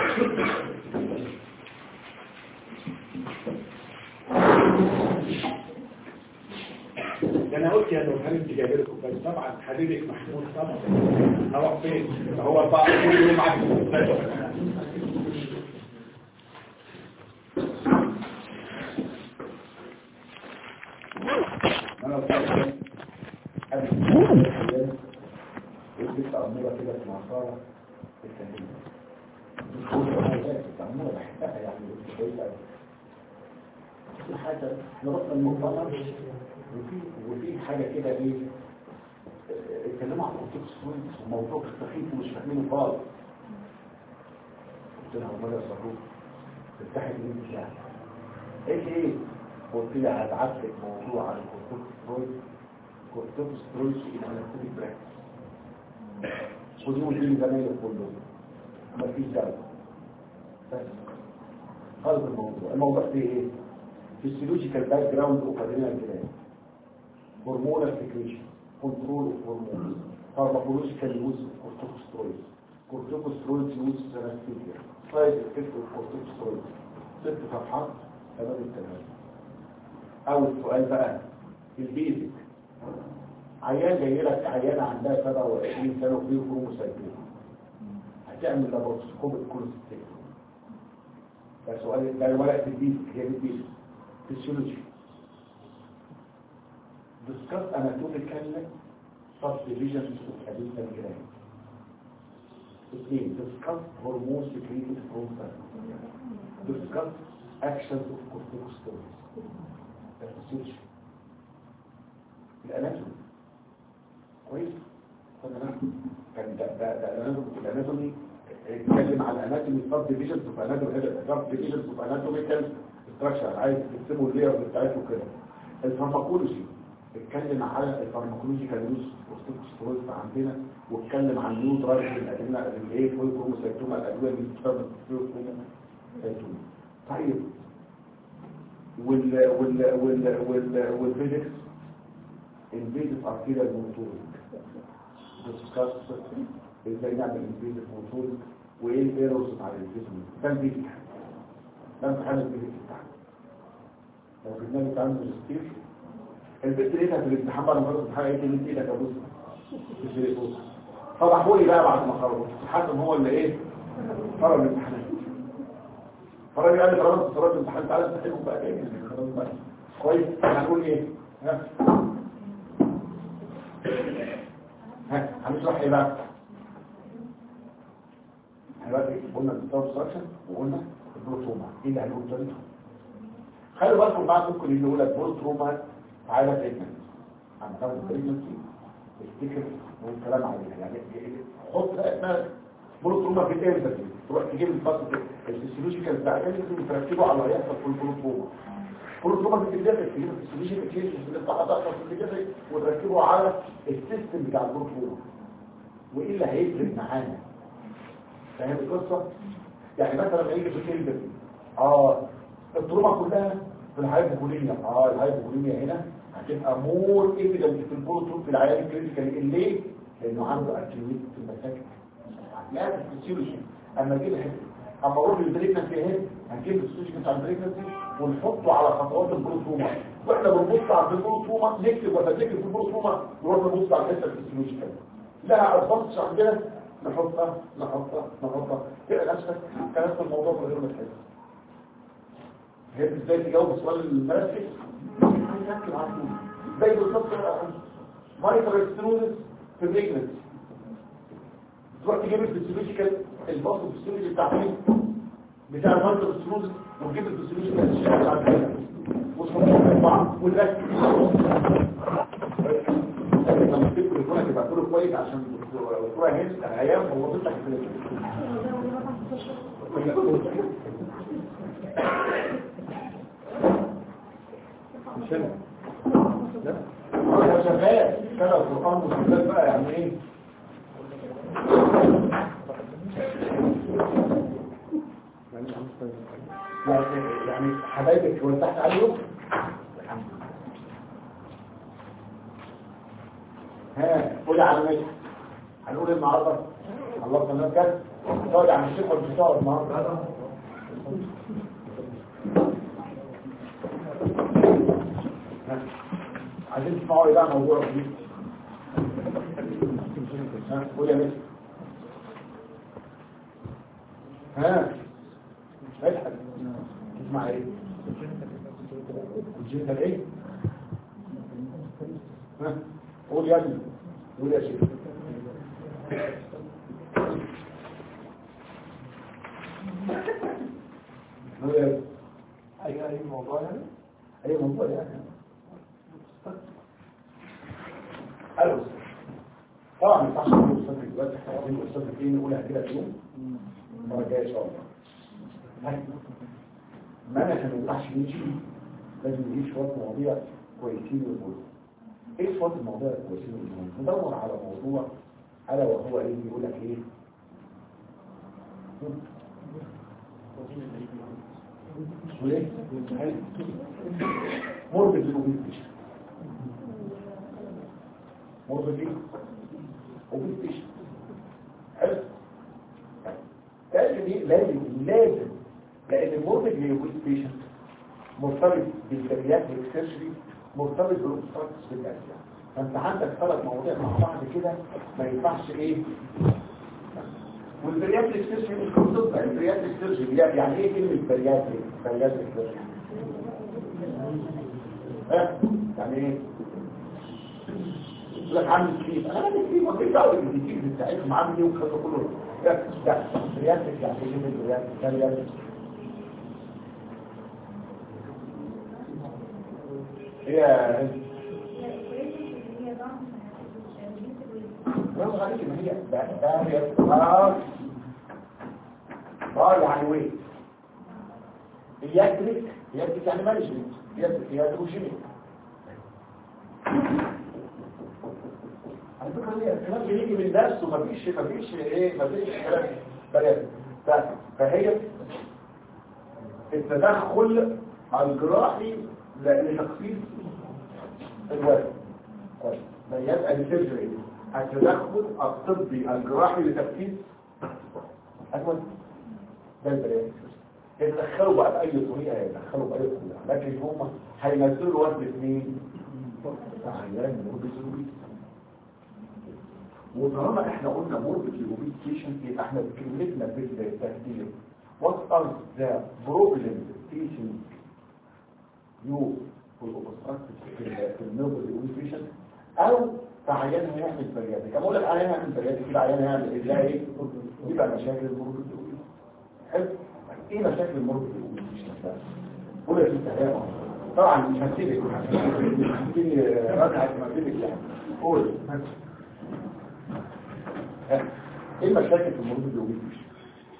ده انا قلت يا نور هل انت جايب لكم بس طبعا حبيبك محمود طبعا هروح فين ده هو البعض كل يوم معاك في المستشفى انا قلت قلت عمورة كده في معصارة التهديد عمورة بحبها يعني قلت كويسة أوي. في حاجة نروح المؤتمر وفي وفي حاجة كده ايه اه، اتكلموا عن الكورتكس فوينتس وموضوع سخيف ومش فاهمينه خالص قلت لها امال يا صاروخ تفتحي الانت يعني ايه ايه قلت لي هبعت لك موضوع عن الكورتكس فوينتس كورتكس فوينتس الى اناتوميك براكتس خدوه ودي زمايلك كلهم مفيش دعوه بس خلص الموضوع الموضوع فيه ايه physiological background of adrenal gland hormonal secretion control of hormones pharmacological use of corticosteroids corticosteroids use as anesthesia side effect of corticosteroids ست صفحات تمام التمام اول سؤال بقى البيزك عيان جاي لك عيانه عندها 27 سنه وفيه كروموسايتين هتعمل لابروسكوب الكوليستيك ده سؤال ده ورقه البيزك هي دي البيزك physiology. Discuss anatomical subdivisions of adrenal gland. Again, discuss hormones secreted from them. Discuss actions of corticosteroids. That's physiology. الاناتومي كويس تمام كان ده ده ده الاناتومي الاناتومي اتكلم على الاناتومي سب ديفيجنز اوف اناتومي سب ديفيجنز اوف اناتوميكال ستراكشر عايز تكتبوا اللايرز بتاعته كده الفارماكولوجي اتكلم على الفارماكولوجيكال يوز اوف عندنا واتكلم عن نيو درايف الادويه الايه فول كروموسايتوما الادويه اللي بتستخدم في الكروموسايتوما طيب وال وال وال وال والفيزيكس الفيزيكس ارتيريال موتوريك ديسكاس ازاي نعمل الفيزيكس موتوريك وايه الايرورز بتاع الفيزيكس ده الفيزيكس ده امتحان الفيزيكس بتاعنا لو جبنا لك عنده ماجستير البنت لقيتها في الامتحان بعد ما خلصت الامتحان قالت لي انت ايدك يا بص في التليفون فضحوا لي بقى بعد ما خرجوا حد هو اللي ايه فرض الامتحانات فالراجل قال لي طالما انت فرضت الامتحان تعالى امتحنهم بقى ايه خلاص بقى كويس هنقول ايه ها ها هنشرح ايه بقى احنا بقى قلنا الدكتور ستراكشر وقلنا البروتوما ايه اللي هنقول تاني خلوا بالكم بقى ممكن اللي يقول لك بروتوما تعالى تريتمنت عن طريق التريتمنت افتكر والكلام عليها يعني حط بقى بروتوما في الامبث تروح تجيب الفصل الفسيولوجيكال بتاع كده لازم تركبه على اللي هيحصل في البروتوما البروتوما في الجسد تجيب الفسيولوجيكال تشينج اللي بتحصل في الجسد وتركبه على السيستم بتاع البروتوما وايه اللي هيفرق معانا فاهم القصه يعني مثلا لما يجي في الكلمه اه التروما كلها في الهايبوكوليميا اه الهايبوكوليميا هنا هتبقى مور ايفيدنت في البروتون في العيان الكلينيكال ليه لانه عنده اكيويت في المساكن لا في الفسيولوجي اما اجيب اما اروح للبريكنسي اهي هنجيب الفسيولوجي بتاع البريكنسي ونحطه على خطوات البروتوما واحنا بنبص على البروتوما نكتب ولا نكتب في البروتوما نروح نبص على الحته الفسيولوجيكال لا ادفانس عندنا نحطها نحطها نحطها تبقى نفسك كلام في الموضوع من غير ما تحس فهمت ازاي تجاوب السؤال المركز هنركز على طول زي بالظبط مايكرو اكسترودس في البريجنسي تروح تجيب الفسيولوجيكال الباص الفسيولوجي بتاع مين بتاع المايكرو اكسترودس وتجيب الفسيولوجيكال بتاع البريجنسي وتحطهم في بعض وتركز لما تكتب تليفونك يبقى كله كويس عشان الدكتوره هند ايام هو بيطلع في مش انا لا هو شغال كده القران مسلسل بقى يعني ايه يعني يعني حبايبك وارتحت عليهم الحمد لله ها قولي على ماشي هنقول النهارده خلصنا الناس جد هتقعد على الشيخ ولا مش هتقعد النهارده ها. عايزين تسمعوا ايه بقى موضوع جديد ها قول يا مس ها اضحك تسمع ايه الجنة ايه ها قول يا ابني قول يا شيخ قول يا ابني اي اي موضوع يعني اي موضوع يعني الو طبعا ما ينفعش نقول استاذ دلوقتي احنا عايزين الاستاذ ايه نقولها كده في يوم المره الجايه ان شاء الله طيب. ما انا عشان ما ينفعش نمشي لازم نجيب شويه مواضيع كويسين ونقول ايه شويه المواضيع الكويسين ونقول ندور على موضوع الا وهو ايه يقول لك ايه وليه؟ مربط الاوبيستيشن مربط ايه؟ اوبيستيشن حلو لازم ايه؟ لازم لازم لان المربط الاوبيستيشن مرتبط بالبرياتريك سيرجري مرتبط بالاوبستراكتس بالاسيا فانت عندك ثلاث مواضيع مع بعض كده ما ينفعش ايه والبرياتريك سيرجري مش قصتها البرياتريك سيرجري يعني ايه كلمه برياتريك برياتريك سيرجري ها يعني ايه يقول لك عامل كليب انا عامل كليب ما فيش دعوه بالكليب بتاعتهم عامل ايه والكلام ده كله ده ده برياتريك يعني ايه كلمه برياتريك برياتريك هي برافو عليك ما هي ده ده هي اه اه يعني وين يدرك يدرك يعني مانجمنت يدرك يدروجينيك على فكره هي الكلام بيجي من نفسه مفيش مفيش ايه مفيش كلام بيان ف- فهي التدخل الجراحي ل- لتخفيف الوزن كويس ما يبقى السيرجري التدخل الطبي الجراحي لتخفيف الوزن ده البريد يتدخلوا بقى بأي طريقة يتدخلوا بأي طريقة لكن هم هينزلوا وزن اثنين عيان مربط الوبيت وطالما احنا قلنا مربط الوبيت بيشنت يبقى احنا كلمتنا في التهدير what are the problems facing you في الأوبستراكتيف في النوبل الوبيت بيشنت او فعيان هيعمل برياتي كما اقول لك عيان هيعمل برياتي كده عيان هيعمل ايه ده ايه يبقى مشاكل المربط الوبيت حلو ايه مشاكل المربط الوبيت بيشنت قول يا ست هيا طبعا مش هسيبك مش هسيبني رجعت ما بينك يعني قول ها، ايه المشاكل في المربط الوبيت بيشنت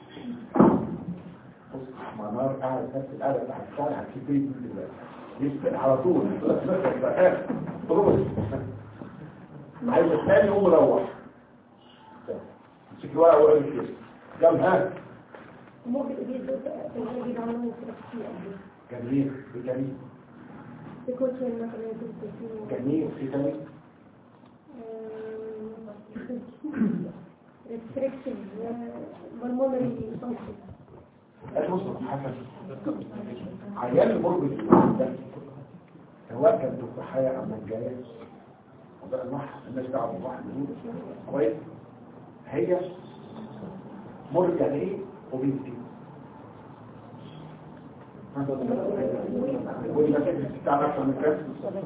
بص منار قاعد نفس القعده بتاعت الشارع هتشوف ايه دلوقتي يسأل على طول يقول لك مثلا بقى طرق عايز الثاني يقوم مروح امسك ورقه وقال كده كم ها ممكن تجيب تجيب عنه كتير جميل في جميل تكون مثلا كنت جميل في جميل restrictive pulmonary function المصطلح حسن عيان المربط ده سواء كان تفاحية أو منجاية وده النوح الناس دعوة بالواحد منهم كويس هي مربط يعني ايه وبيبتي والمساجد بتاع نفسه من كام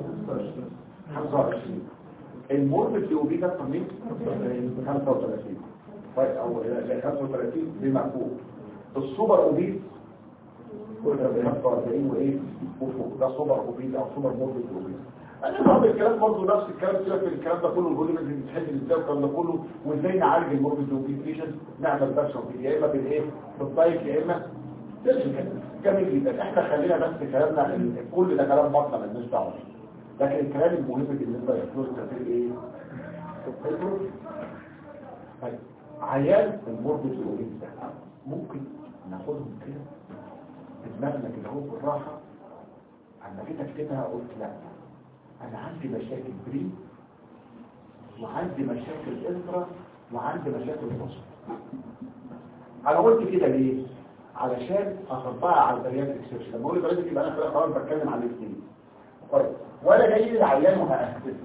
25 المربط اللي وبيه ده تمرين 35 كويس او لا 35 بمقبول السوبر اوبيز كل ده 45 وايه وفوق ده سوبر اوبيز او سوبر موربيد اوبيز انا بعض الكلام برضه نفس الكلام كده في الكلام ده كله الفوليوم اللي بتحل ازاي والكلام ده كله وازاي نعالج الموربيد اوبيز بيشنت نعمل بس يا اما بالايه بالدايت يا اما سيرجيكال جميل جدا احنا خلينا بس كلامنا ال- كل ده كلام بطنه مالناش دعوه بيه. لكن الكلام المهم بالنسبه للفلوس ده ايه البروتين. طيب عيان الموربيد اوبيز ده ممكن ناخدهم كده في دماغنا كده اهو بالراحه اما جيت اكتبها قلت لا انا عندي مشاكل بري وعندي مشاكل انترا وعندي مشاكل بوست انا قلت كده ليه علشان اطبقها على البريات اكسبشن لما اقول بريات يبقى انا كده خلاص بتكلم على الاثنين كويس وانا جاي للعيان وهأهدف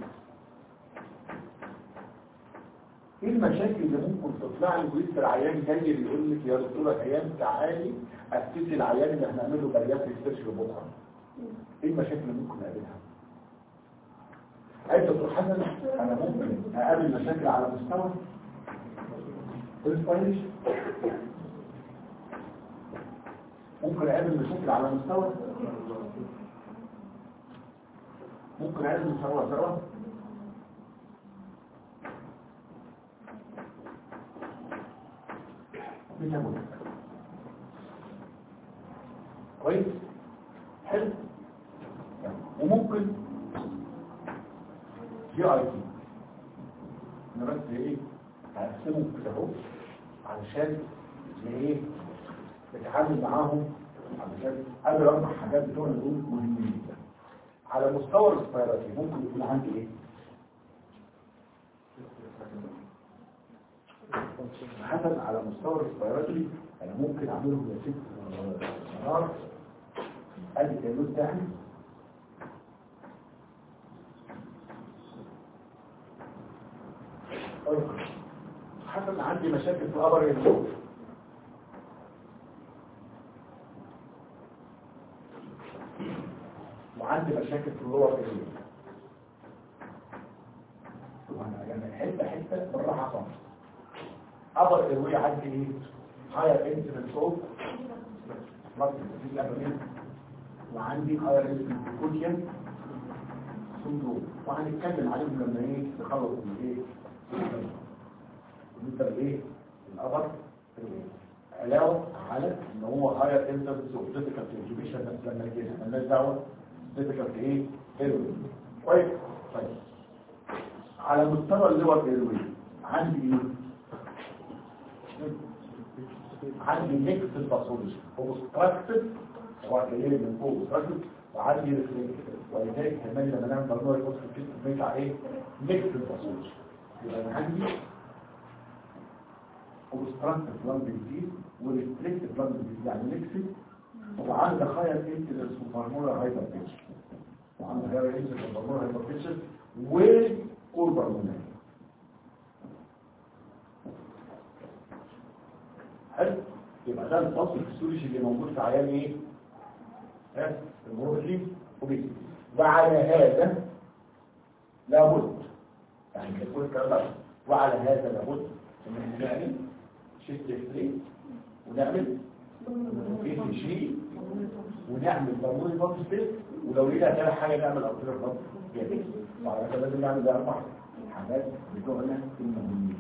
ايه المشاكل اللي ممكن تطلع لي ولسه العيان جاي بيقول لك يا دكتور العيان تعالي اسس العيان اللي هنعمل له بريات اكسبشن بكره ايه المشاكل اللي ممكن اقابلها عايز دكتور حسن انا ممكن اقابل مشاكل على مستوى الانسبيريشن ممكن اقابل مشاكل على مستوى ممكن اقابل مستوى سوا بتموت كويس حلو وممكن جي اي تي انا بس ايه هقسمه كده اهو علشان ايه نتعامل معاهم علشان قبل اربع حاجات بتوع دول مهمين جدا على مستوى الاسبيراتي ممكن يكون عندي ايه حسب على مستوى الاسبيراتي انا ممكن اعملهم يا ست قرار ادي التلوث بتاعي حسب عندي مشاكل في الابر ينزل وعندي مشاكل في اللور ينزل يعني حته حته بالراحه خالص ابر ايروي عندي ايه هاير انسيدنت اوف وعندي هاير انسيدنت كوتيان سندروم وهنتكلم عليهم لما ايه نخلص من ايه بالنسبه لايه الابر علاوه على ان هو هاير انسيدنت اوف ديفيكالت انجيبيشن بس لما نجي مالناش دعوه ديفيكالت ايه ايروي كويس طيب على مستوى اللور ايروي عندي ايه عندي ميكس الباثولوجي اوبستراكتيف سواء جاي من فوق اوبستراكتيف وعندي ريفلكتيف ولذلك كمان لما نعمل برنامج يبص في الجسم بيطلع ايه ميكس الباثولوجي يبقى انا عندي اوبستراكتيف لانج ديزيز وريستريكتيف لانج ديزيز يعني ميكس وعندي خير انتلس وفارمولا هايبرتنشن وعندي خير انتلس وفارمولا هايبرتنشن والبرمونال حلو يبقى ده الفصل الفسيولوجي اللي موجود في عيان ايه ها المورفين وبيت وعلى هذا لابد يعني كل الكلام ده وعلى هذا لابد ان احنا نعمل شيست ستريت ونعمل اي شيء ونعمل ضروري بامب ستيت ولو لقينا ثلاث حاجه نعمل ارتيريال بامب جامد وعلى كده لازم نعمل ده اربع حاجات بتوعنا المهمين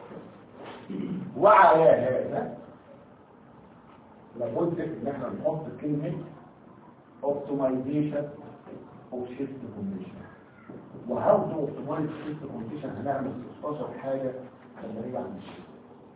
وعلى هذا لابد ان احنا نحط كلمة optimization of shift condition وهاو تو optimize shift condition هنعمل 16 حاجة خلالية عن الشيء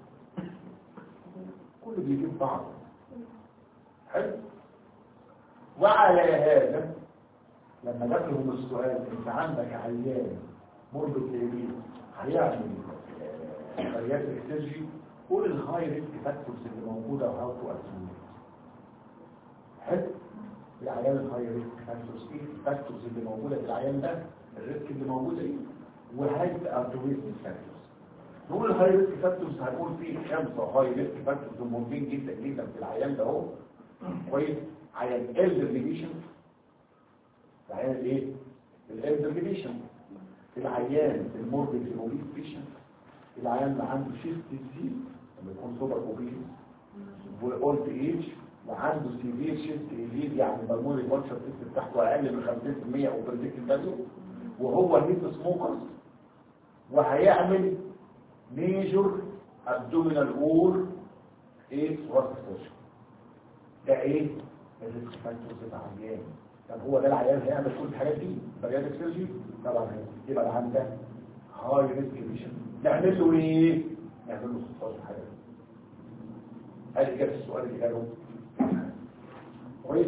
كل بيجيب بعض حلو وعلى هذا لما جاب لهم السؤال انت عندك عيان مربط اليمين هيعمل عيان اكسجي كل الهاي ريسك فاكتورز اللي موجوده وهاو تو اسمي حلو العيان الهاي ريسك فاكتورز ايه الفاكتورز اللي موجوده في العيان ده الريسك اللي موجوده ايه وهاي التويست فاكتورز نقول الهاي ريسك فاكتورز هنقول فيه خمسه هاي ريسك فاكتورز مهمين جدا جدا في العيان ده اهو كويس عيان الدرليشن العيان الايه الدرليشن العيان الموربيد الاوبيس بيشن العيان اللي عنده شيست ديزيز لما يكون سوبر اوبيس واولد ايج وعنده سيفير شيست ديزيز يعني بالمونري بولشر تيست بتاعته اقل من 50% او بريدكت فاليو وهو هيت سموكر وهيعمل ميجور ابدومينال اور ايه ثوراسيك سيرجن ده ايه الريسك فاكتورز بتاع العيان طب هو ده العيان هيعمل كل الحاجات دي بريادك سيرجي طبعا يبقى ده عنده هاي ريسك ميشن نعمل له ايه نعمل له 16 حاجه ادي كده السؤال اللي قاله كويس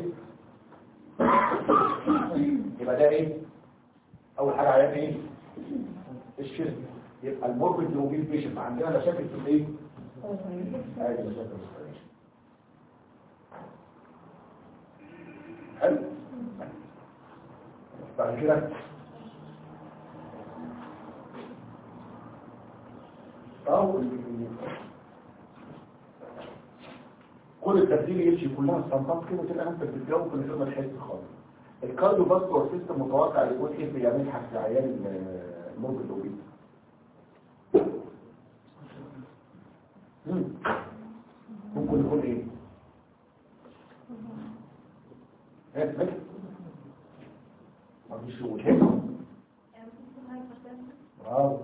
يبقى ده ايه اول حاجه عيان ايه الشرك يبقى الموربيد لوبيل بيشن عندنا مشاكل في الايه ادي مشاكل الصغيرة حلو بعد كده أو كل التبديل يمشي كلها استنطاق كده وتبقى انت بتتجاوب من غير ما تحس خالص الكارديو فاسكولار سيستم متوقع يكون ايه في يمين حق عيان المرض الاوبيز مم. ممكن يكون ايه ايه بس مفيش شغل هنا برافو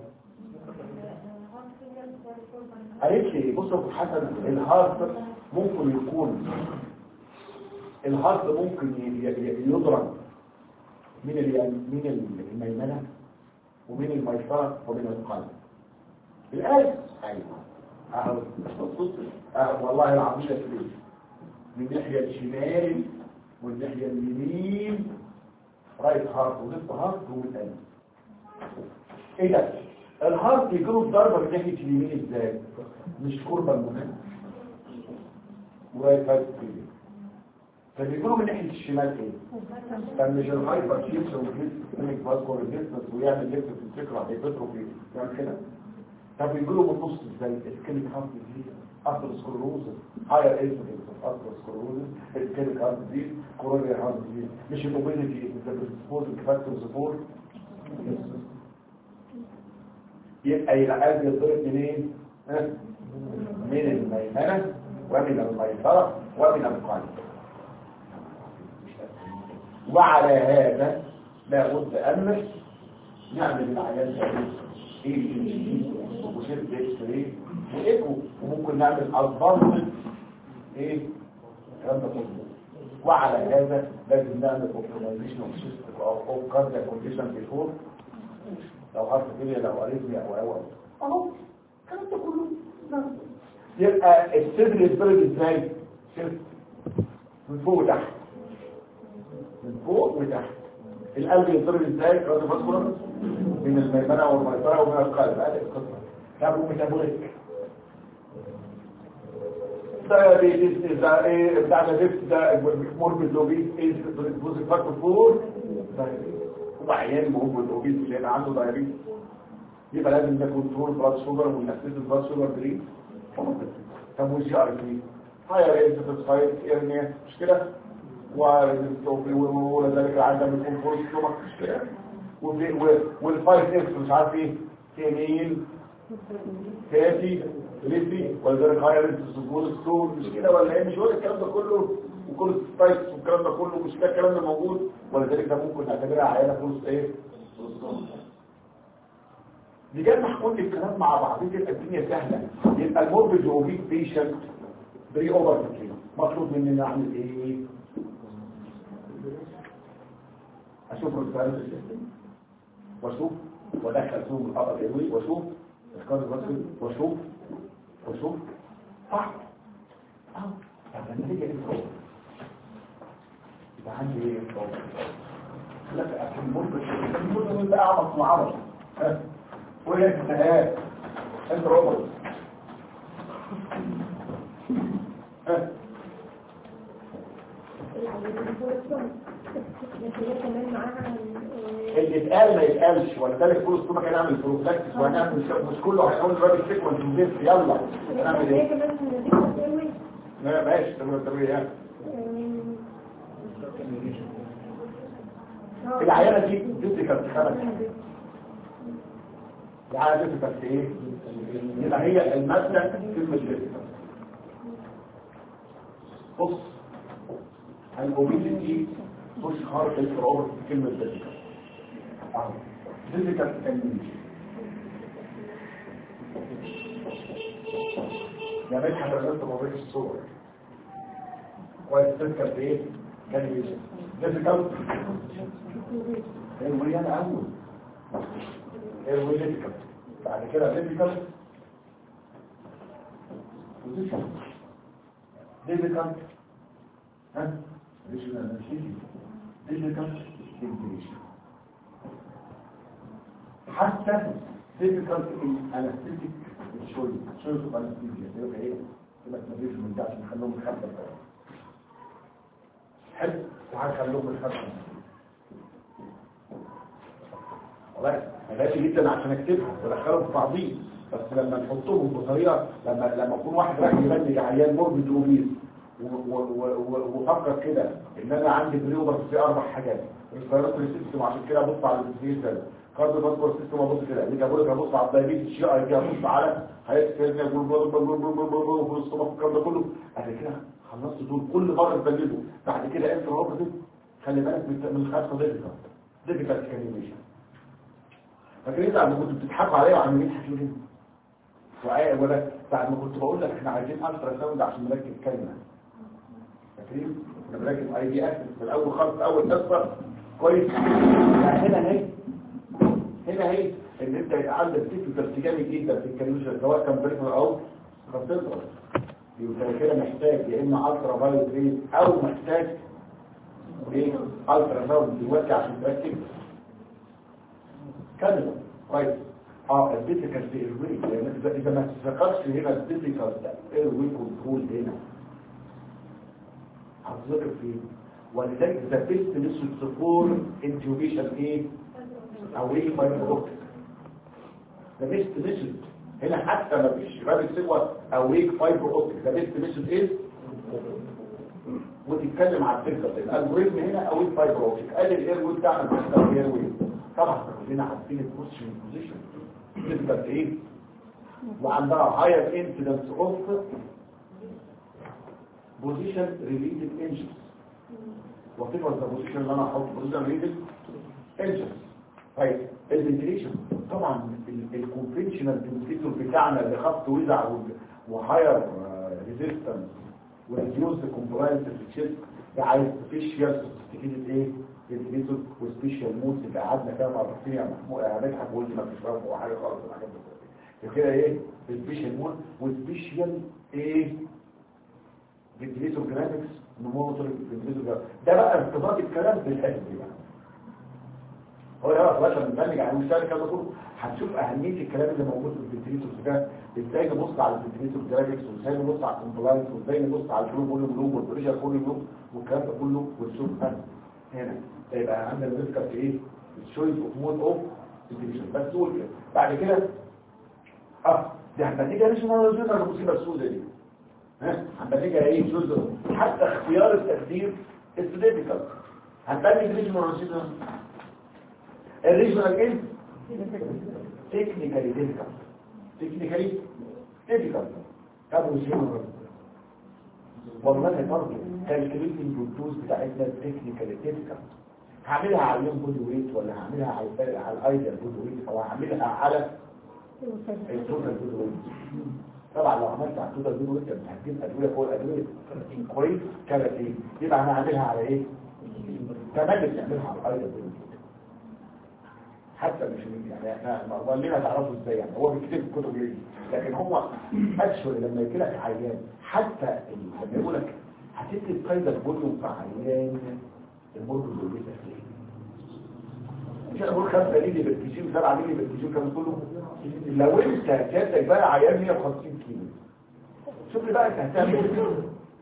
قالت لي بص يا ابو حسن الهارت ممكن يكون الهارت ممكن ي- ي- يضرب من ال- من الميمنه ومن الميسره ومن القلب القلب ايوه اهو بص أهو والله العظيم يا سيدي من الناحيه الشمال والناحيه اليمين رايت هارت وليفت هارت والقلب ايه ده الهارت يجيله الضربه من ناحيه اليمين ازاي مش كوربا المهم ورايت هارت كده فبيجيله من ناحيه الشمال ايه كان مش الهايبر شيبس والجسمك فاسكور الجسمس ويعمل ليفت في الفكره هيبتروفي يعمل كده طب يجيله من النص ازاي اسكيميك هارت ديزيز اثروسكلروز هاير انسيدنس اوف اثروسكلروز اسكيميك هارت ديزيز كورونري هارت ديزيز مش الاوبيزيتي ذا بريسبوزنج فاكتورز فور يبقى العقاد يضرب منين ها؟ من الميمنه ومن الميسره ومن القلب وعلى هذا لابد ان نعمل العيان ده ايه ايه وشد اكس راي وايكو وممكن نعمل ادفانس ايه الكلام ده كله وعلى هذا لازم نعمل اوبتمايزيشن اوف سيستم او او كارديا كونديشن بيفور لو هارت فيليا لو اريثميا او او اهو الكلام ده كله نعم. يبقى الصدر يتضرب ازاي؟ شفت من فوق وتحت من فوق وتحت القلب يضرب ازاي كارد فاسكولار من الميمنه والميسره ومن القلب ادي القصه كابو ميتابوليك ده بيدس ده ايه بتاع ده ديفت ده موربيد لوبيس ايه بوزي فاكتور فور هو عيان موربيد لوبيس اللي هيبقى عنده دايابيتس يبقى لازم ده كنترول بلاد شوجر ونفسيس البلاد شوجر دريم طب والجي ار بي هاير انسيتسفايد ارنيا مش كده ولذلك عندنا بيكون فورس ستومك مش كده والفايف اكس مش عارف ايه تيميل فاتي ليفي ولذلك هاير انسيتسفايد ستون مش كده ولا ايه مش هو الكلام ده كله وكل ستايتس والكلام ده كله مش كده الكلام ده موجود ولذلك ده ممكن نعتبرها عيانه فورس ايه نجمع كل الكلام مع بعض تبقى الدنيا سهله يبقى الموربيد اوبيك بيشنت بري اوفر مطلوب مني نعمل ايه اشوف الرسالة السيستم واشوف وادخل فيهم الخطأ اليومي واشوف اذكار الرسل واشوف واشوف صح اه طب النتيجة ايه الصوت يبقى عندي ايه الصوت لك اكل مربط المربط من بقى عمق وعمق ها وهي انتهاء انت روبوت ها اللي اتقال ما يتقالش ولذلك كل اسطوره كان نعمل بروفلاكتس وهنعمل مش كله هيقول الراجل سيكونس وزيت يلا نعمل ايه لا ماشي تمام تمام يعني العيانه دي دي كانت خمس العيانه دي كانت ايه يبقى هي الماده كلمه جسم بص الاوبيسيتي مش خارج الفرعون في كلمه جسم اهو فيزيكال كانيميشن يا مدحت رسمت موريك الصور كويس فيزيكال ايه كانيميشن فيزيكال الويان اول الويليتيكال بعد كده فيزيكال بوزيشن فيزيكال ها فيزيكال فيزيكال انتيشن حتى difficult in anesthetic الشوي الشوي في قناة تيجي يبقى ايه يبقى تنبيش من ده عشان نخليهم من خمسة حلو تعال خليهم من خمسة والله ماشي جدا عشان اكتبها ودخلهم في بعضين بس لما نحطهم بطريقه لما لما يكون واحد راح يبنج عيان مربط اوبيز و- و- و- و- وفكر كده ان انا عندي بريوبر في اربع حاجات ريسبيراتوري سيستم عشان كده ابص على الانفيزل كارديو فاسكولار سيستم ابص كده يجي اقول لك ابص على الدايابيتس شي اي ابص على حياه سيرنا بول بول بول بول بول بول بول بول الصبح الكلام ده كله بعد كده خلصت دول كل مره تبلده بعد كده انت روبرت خلي بالك من من الخمسه ديفيكالت ديفيكالت كانيميشن فاكر انت لما كنتوا بتضحكوا عليا وعمالين تحكوا لي وعي- ولا بعد ما كنت بقول لك احنا عايزين الترا ساوند عشان نركب كلمه فاكرين كنا بنركب اي دي اس في الاول خالص اول اصفر كويس يعني هنا اهي هنا اهي ان انت يبقى عندك تكنيكال جامد جدا في الكاليوشن سواء كان بريفر او كونسنترال يبقى كده محتاج يا اما الترا فايولت ريز او محتاج ايه الترا ساوند دلوقتي عشان تركب كلمه كويس اه الديفيكالت ايروي يعني اذا اذا ما تفكرش هنا الديفيكالت ايروي كنترول هنا هتذكر فين ولذلك ذا بيست ميثود فور انتوبيشن ايه او ايه فايبر اوبتيك ذا بيست ميثود هنا حتى ما فيش رابط سوى او ايه فايبر اوبتيك ذا بيست ميثود ايه وتتكلم على الفكره الالجوريزم هنا او ايه فايبر اوبتيك قال الاير بتاعنا بتاع الاير ويف طبعا كلنا عارفين البوزيشن بوزيشن نسبه ايه وعندها هاير انسيدنس اوف بوزيشن ريليتد انجنز وتبقى البوزيشن اللي انا احط بوزيشن ريليتد انجنز طيب الفنتيليشن طبعا الكونفنشنال فنتيليتور بتاعنا اللي خط وزع وهاير ريزيستنس وريديوس كومبلاينس في الشيست ده عايز سبيشال سوفيستيكيتد ايه فنتيليتور وسبيشال مود اللي قعدنا فيها مرتين يا محمود يا مدحت وقلت ما فيش فرق ولا حاجه خالص الحاجات دي كده ايه سبيشال مود وسبيشال ايه فنتيليتور جرافيكس نموتر فنتيليتور جرافيكس ده بقى ارتباط الكلام بالحفظ بقى هو ده بقى باشا بنبنج على المستوى كده كله هتشوف اهميه الكلام اللي موجود في الفنتيليتور ده ازاي نبص على الفنتيليتور جرافيكس وازاي نبص على الكومبلاينس وازاي نبص على الفلو فوليوم لوب والبريشر فوليوم لوب والكلام ده كله ونشوف هنا يبقى عندنا الريسك في ايه الشويس اوف مود اوف انتجريشن بس قول كده بعد كده اه دي هنبنيجها مش موجوده المصيبه السوداء دي ها هنبنيجها ايه جزء حتى اختيار التقدير الديفيكالت هنبني ريجنال ريجنال الريجنال ايه تكنيكالي ديفيكالت تكنيكالي ديفيكالت طب وشنو والله برضه كالكوليتنج الدوز بتاعتنا التكنيكال ديفيكالت هعملها على اليوم بودي ويت ولا هعملها على على الايدل بودي ويت او هعملها على التوتال بودي ويت طبعا لو عملت على التوتال بودي ويت انت هتجيب ادويه فوق الادويه كويس كانت ايه يبقى انا هعملها على ايه تمام بنعملها على الايدل بودي ويت حتى مش يعني احنا مضلنا تعرفوا ازاي يعني هو بيكتب كتب ايه لكن هو اكشولي لما يجي لك عيان حتى لما يقول لك هتكتب قيد الفوليوم في عيان المرض اللي بيتك مش هقول 5 مللي بالكيجين 7 مللي بالكيجين كان كله لو انت جاتك بقى عيان 150 كيلو شوف لي بقى انت هتعمل ايه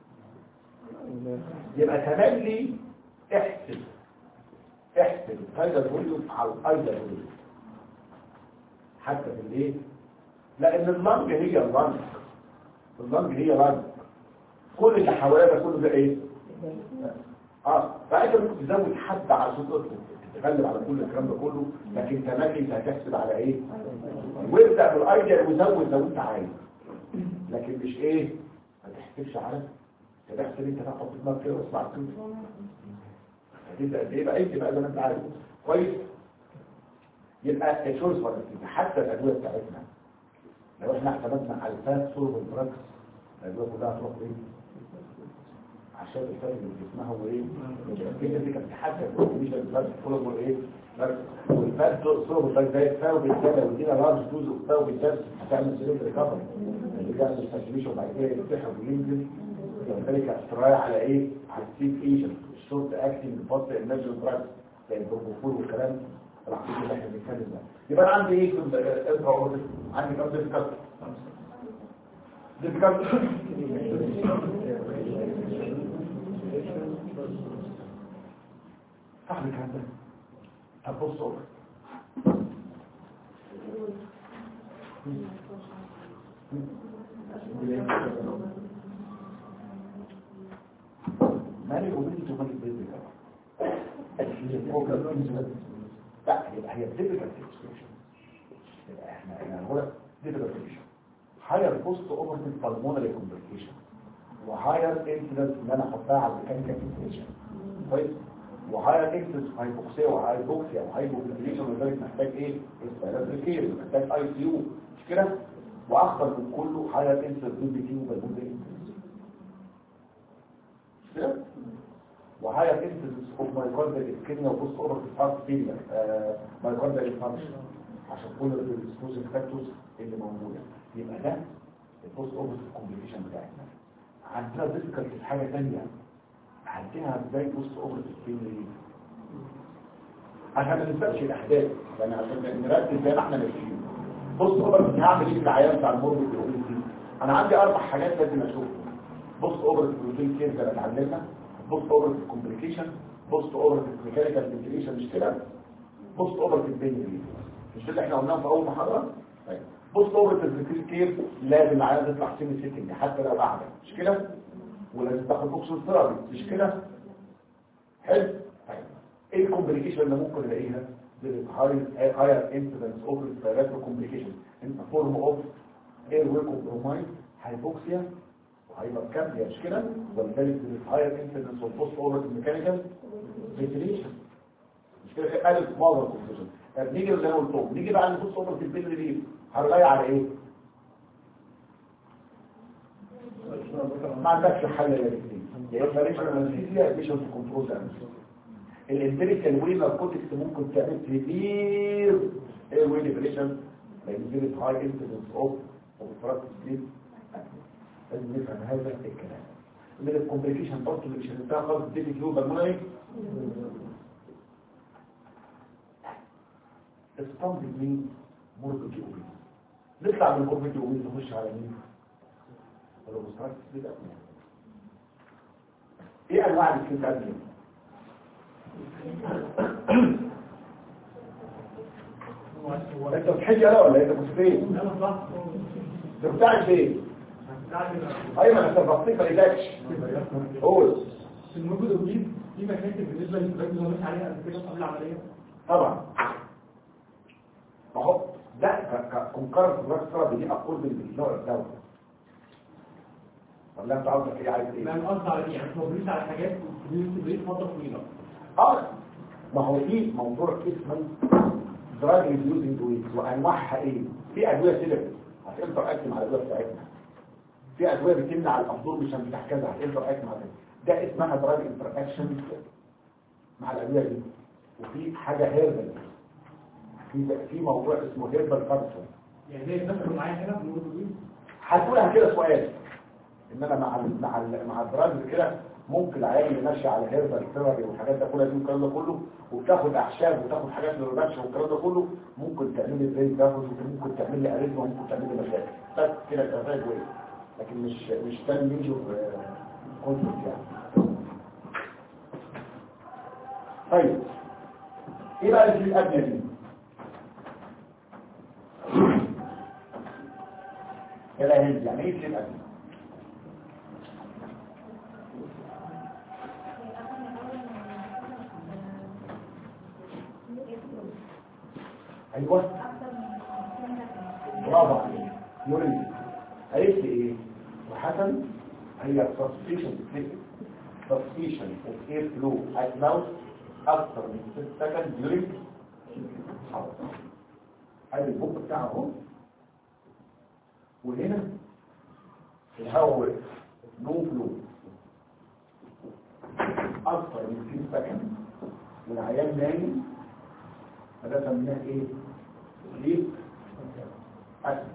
يبقى تملي احسب احسب هذا الفوليوم على الايضا فوليوم حتى في الايه لان اللنج هي اللنج اللنج هي لنج كل اللي حواليها ده كله ده ايه اه فانت ممكن تزود حد على صوت تتغلب على كل الكلام ده كله لكن تملي انت هتحسب على ايه وابدا بالايديا وزود لو انت عايز لكن مش ايه ما تحسبش على تحسب انت تحط دماغك كده واسمع كده هتبدا قد ايه بقى انت بقى زي ما انت عارف كويس يبقى الشورس فارماسي حتى الادويه بتاعتنا لو احنا اعتمدنا على الفات سورب الدراكس الادويه كلها تروح ايه عشان الفات اللي في جسمها هو ايه كده دي كانت حاجه مش الفات سورب ايه والفات سورب الدراكس ده يتساوي بالكده ويدينا لارج دوز ويتساوي بالجبس هتعمل سيلين ريكفري اللي بيعمل ساتوريشن وبعد كده يفتح وينزل ذلك استرايا على ايه على السيف ايجنت الشورت اكتنج فاست ايمرجن دراجز زي البروبوفول والكلام العقيد اللي احنا بنتكلم ده يبقى انا عندي ايه انترا عندي كام ديفيكالت difficult صح الكلام ده طب بص أوبر مالك وبنت ومالك بنت لا يبقى هي difficult expression يبقى احنا احنا هو difficult expression higher post operative pulmonary complication وهاير incidence ان انا احطها على الميكانيكال فنتيليشن كويس وهاير incidence هايبوكسيا وهايبوكسيا وهايبوفنتيليشن ولذلك محتاج ايه؟ استعداد كير محتاج اي سي يو مش كده؟ واخطر من كله هاير incidence بي بي تي وبالمونري مش كده؟ وهاير انسيدنس اوف مايكارديال اسكيميا وبوست اوبرتيف هارت فيلير مايكارديال انفاركشن عشان كل الاكسبوزنج فاكتورز اللي موجوده يبقى ده البوست اوبرتيف كومبليكيشن بتاعتنا عندنا ديفيكالتي في حاجه ثانيه عندنا ازاي بوست اوبرتيف فيلير عشان ما ننساش الاحداث يعني عشان نركز زي ما احنا ماشيين بوست اوبرتيف هعمل ايه في العيان بتاع الموربيد الاوبيسي انا عندي اربع حاجات لازم اشوفهم بوست اوبرتيف روتين كير زي ما اتعلمنا بوست اوبرتيف كومبليكيشن بوست اوبرتيف ميكانيكال فنتيليشن مش كده بوست اوبرتيف بين مش ده اللي احنا قلناه في اول محاضره طيب بوست اوبرتيف كير لازم العيان تطلع سيمي سيتنج حتى لو قاعده مش كده ولازم تاخد اوكسجين ثيرابي مش كده حلو طيب ايه الكومبليكيشن اللي ممكن الاقيها هاي هاير انسيدنس اوف ريسبيراتوري كومبليكيشن ان فورم اوف اير واي كومبرومايز هايبوكسيا هايبركابيا مش كده ولذلك هاير انسيدنس اوف بوست اوفر ميكانيكال فنتيليشن مش كده قالت مره كونفيوجن طب نيجي زي ما قلت لكم نيجي بقى نبص اوفر في البين دي هنلاقي على ايه ما عندكش حل يا الاثنين يا اما ريشن انستيزيا يا ريشن كنترول الامبيريكال وي ناركوتكس ممكن تعمل كبير ايه وي ديبريشن لان دي هاي انسيدنس اوف اوف سليب لازم نفهم هذا الكلام من الكومبليكيشن برضه اللي مش هننتهى خالص دي كيو بالمونري اسطمب مين موربيد اوبيز نطلع من موربيد اوبيز نخش على مين الروبوستات بدا ايه انواع السكين ادمين انت بتحج انا ولا انت كنت فين؟ انت بتاعك فين؟ ايوه انا سبقتك ما لقيتكش قول في الموجود اوبليد في مشاكل بالنسبه للدكتور اللي هو مش عليها قبل كده قبل العمليه طبعا اهو ده كونكرنت دراج ثيرابي دي اقول بالنوع الدواء ولا انت عاوزك ايه عايز ما ايه انا قصدي على ايه يعني توبريس على حاجات بتبريد فتره طويله اه ما هو في موضوع اسمه دراج ريديوزنج ويز وانواعها ايه في ادويه سيلف هتقدر اكتب على الادويه بتاعتنا في ادويه بتمنع الابزوربشن بتاع كذا هتقدر اكتب على ده ده اسمها دراج انتر اكشن مع الادويه دي وفي حاجه هيربل في في موضوع اسمه هيربل فارسون يعني زي الناس اللي معايا هنا في الموجود اوبليد هتقولها كده سؤال انما مع ال مع ال مع الدراج كده ممكن العيال ماشي على هيربال ثيرابي والحاجات ده كلها دي والكلام ده كله وبتاخد اعشاب وتاخد حاجات للريلاكس والكلام ده كله ممكن تعمل لي برين دافوز ممكن تعمل لي اريثميا ممكن تعمل لي مشاكل بس كده كفايه كويس لكن مش مش تاني ميجور كونسبت يعني طيب ايه بقى اللي في الابنيه دي يلا هند يعني ايه في الابنيه ايوه برافو عليك يوريد قالت لي ايه وحسن هي سسبيشن سسبيشن اوف اير فلو ات ماوث اكثر من 6 سكند يوريد ادي البوك بتاعه اهو وهنا الهواء وقف نو فلو اكثر من 6 سكند والعيان نايم فده سميناه ايه ليك اسد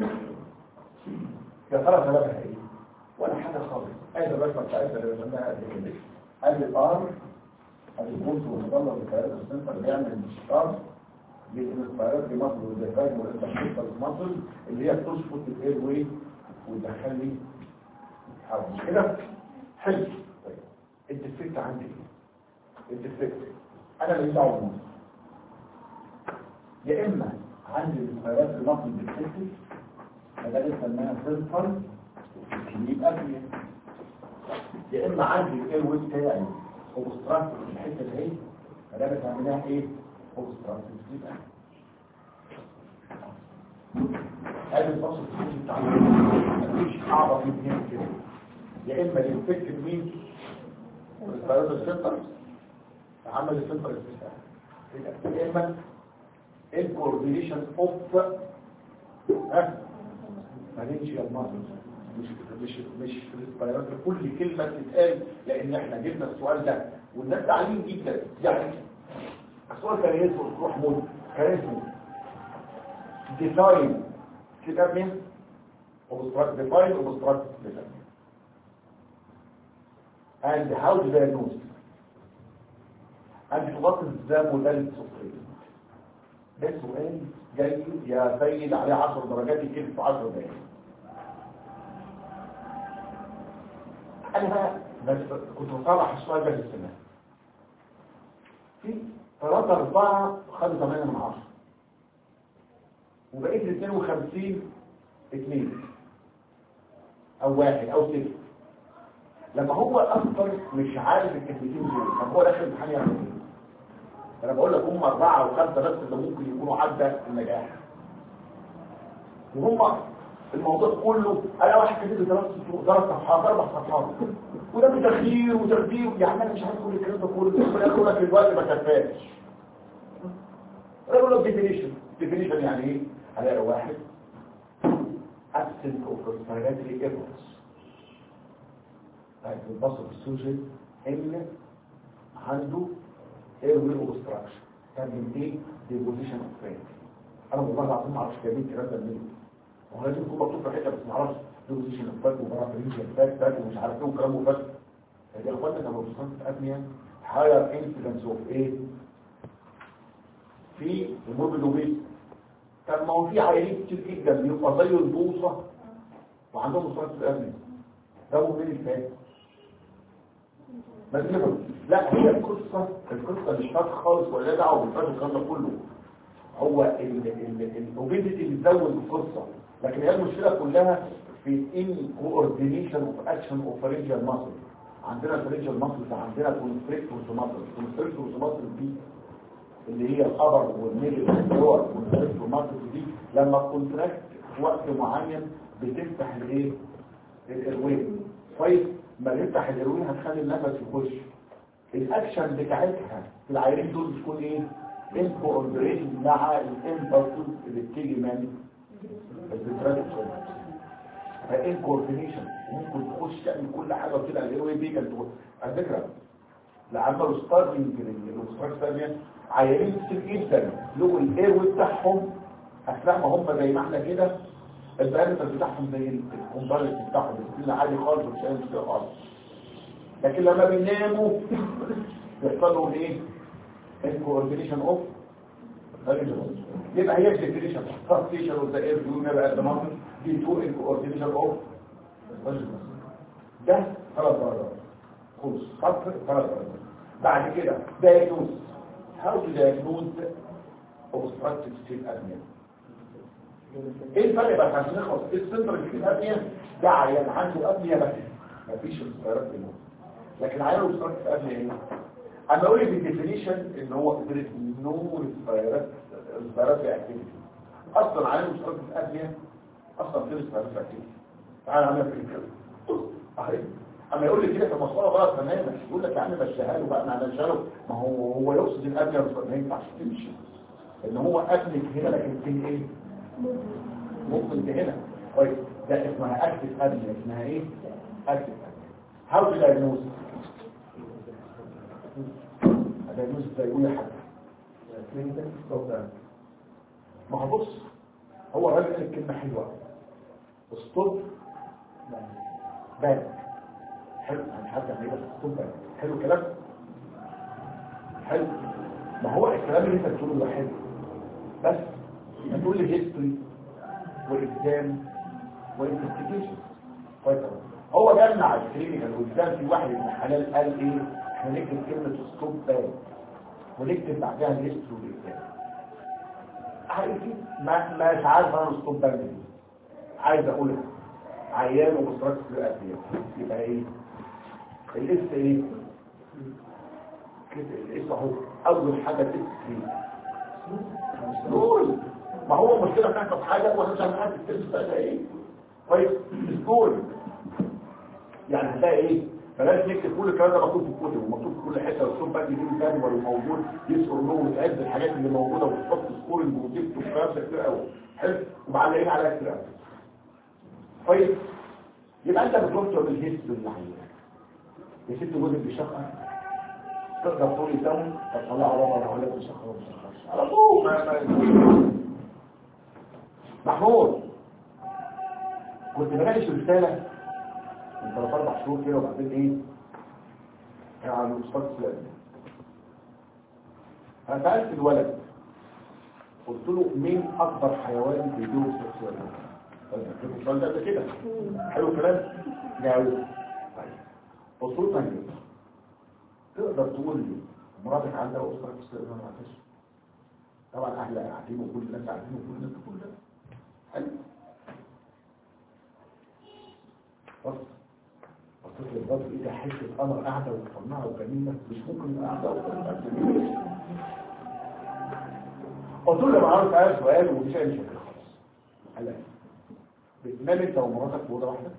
يا ترى سببها ايه ولا حاجه خالص ادي الرسمه بتاعتنا اللي رسمناها قبل كده ادي الار ادي البوز والمضله والكيارات السنسر بيعمل انتشار للانسبيرات دي مصر والزيتاج والانتشار المصر اللي هي بتشفط الاير واي ويدخل لي هواء مش كده حلو طيب الديفكت عندي ايه الديفكت انا اللي دعوه بالنص يا اما عندي الخيارات النقل الديفكت فده بنسميها سنتر يبقى فيها يا اما عندي الاير ويب بتاعي اوبستراكت في الحته دي اهي فده بنسميها ايه اوبستراكت يبقى ادي الفصل الفيزيكي بتاع مفيش اعرف اثنين كده يا اما الانفكت مين الفيروس السنتر عمل السنتر كده يا اما الكوردينيشن اوف ها فالنشيال ماسل مش مش مش الفيروس كل كلمه تتقال لان احنا جبنا السؤال ده والناس تعليم جدا يعني السؤال كان يسأل روح مود كان اسمه define كتاب مين obstruct define obstruct define and how to diagnose and what is the modality of treatment ده سؤال جاي يا سيد عليه 10 درجات يجيب في 10 دقايق انا بقى بس كنت مطلع السؤال ده في السنه في 3 4 خدوا 8 من 10 وبقيت ال 52 2 او واحد او صفر لما هو اصلا مش عارف الكلمتين دول طب هو داخل الامتحان يعمل ايه انا بقول لك هم اربعه او خمسه بس اللي ممكن يكونوا عدى النجاح وهم الموضوع كله انا واحد كاتب ثلاث ثلاث صفحات اربع صفحات وده بتخدير وتخدير يعني انا مش عارف اقول الكلام ده كله بس انا اقول لك الوقت ما كفاش انا بقول لك ديفينيشن ديفينيشن يعني ايه هلاقي واحد absent of respiratory errors طيب البصر السوجن اللي عنده airway obstruction كان ايه deposition of brain انا والله العظيم ما اعرفش جايبين الكلام ده منين هو لازم يكون مكتوب في حته بس ما اعرفش deposition of brain وبرافرينجيال فات فات ومش عارف ايه وكلام وفات يا اخوانا لما بتصنف ابنيا higher incidence of ايه في الموبيلوبيس كان ما هو في عيانين كتير جدا بيبقى زي البوصه وعندهم مصطلح الامن ده مهم الفات ما تفهم لا هي القصه القصه مش فات خالص ولا دعوه بالفات الكلام ده كله هو الاوبيديتي بتزود القصه لكن هي المشكله كلها في ان كوردينيشن اوف اكشن اوف فرنجال ماسل عندنا فرنجال ماسل عندنا كونستريكتورز ماسل كونستريكتورز ماسل دي اللي هي الخبر والميل والدور والفرق والماركت دي لما الكونتراكت في وقت معين بتفتح الايه الايروين كويس ما تفتح الايروين هتخلي النفس يخش الاكشن بتاعتها في العيارين دول بتكون ايه انكوردريشن مع الامبلسز اللي بتيجي من الفيترات فان كوردينيشن ممكن تخش تعمل كل حاجه كده الايروين دي كانت على فكره لعملوا ستارلينج للاوبستراكت ثانيه عيانين كتير جدا لقوا الايروي بتاعهم اثناء ما هم زي ما احنا كده البارامتر بتاعهم زي الكومباريت بتاعهم بيكون عالي خالص مش اي مشكله خالص لكن لما بيناموا بيحصل لهم ايه الكوردينيشن اوف يبقى هي الديفينيشن فرستيشن اوف ذا اير دون بقى الدماغ دي تو الكوردينيشن اوف ده ثلاث درجات خلص خط ثلاث درجات بعد كده دايجنوز how to diagnose obstructive sleep apnea ايه الفرق بقى عشان نخلص السنتر اللي في الابنيا ده عيان عنده ابنيا بس مفيش اختيارات منه لكن عيان obstructive apnea ايه انا اقول لك الديفينيشن ان هو نو ريسبيرات ريسبيرات اكتيفيتي اصلا عيان obstructive apnea اصلا في ريسبيرات اكتيفيتي تعال نعمل في الكلام اهي اما يقول لي كده في المصطلح غلط تماما يقول لك يا عم مشيها له بقى انا مشيها له ما هو هو يقصد الابنيه ما ينفعش تمشي ان هو ابنك هنا لكن في ايه ممكن في هنا طيب ده اسمها اكتف ابنيه اسمها ايه اكتف هاو تو دايجنوز دايجنوز ازاي يقول يا حاجه ما هو بص هو الراجل قال كلمه حلوه ستوب باك حلو يعني حتى يعني بس ستوب باك حلو الكلام حلو ما هو الكلام اللي انت بتقوله ده حلو بس هتقول لي هيستوري واكزام وانفستيجيشن كويس أوي. هو جمع الكلينيكال قدام في واحد من الحلال قال ايه احنا نكتب كلمه ستوب باك ونكتب بعدها الهيستوري والإجابة. عارفين ما مش عارف انا ستوب باك دي عايز اقول عيان ومستركز في الأدوية يبقى ايه الاس ايه كده الاس اهو اول حاجه تكتب فيه سكول ما هو المشكله بتاعتك في حاجه وانا مش عارف التست بتاعتها ايه كويس سكول يعني هتلاقي ايه بلاش نكتب كل الكلام ده مكتوب في الكتب ومكتوب في كل حته والصوت بقى يجيب الجدول اللي موجود يسأل له وتعد الحاجات اللي موجوده وتحط سكورنج وتكتب والكلام ده كتير قوي حلو ومعلقين عليها كتير قوي كويس يبقى انت بتنشر الهيستوري اللي عندك يا ست جوزك بيشخر تقدر تقولي دم تطلع ربع ولا بيشخر ولا بيشخرش على طول ما- ما- محمود كنت بناقش رساله من ثلاث اربع شهور كده وبعدين ايه كان على الاستاذ فلان انا سالت الولد قلت له مين اكبر حيوان بيدور السكسوال طيب السؤال ده قبل كده حلو الكلام جاوب طيب قلت له طيب تقدر تقول لي مراتك عندها اسره سكسوال ولا ما عندهاش طبعا اهلها قاعدين وكل الناس قاعدين وكل الناس بتقول ده حلو بص بصيت للراجل ايه ده حته قمر قاعده ومصنعه وجميله مش ممكن قاعده ومصنعه قلت له لما عرفت على سؤال ومفيش اي مشكله خالص قال لي بتنام انت ومراتك في اوضه واحده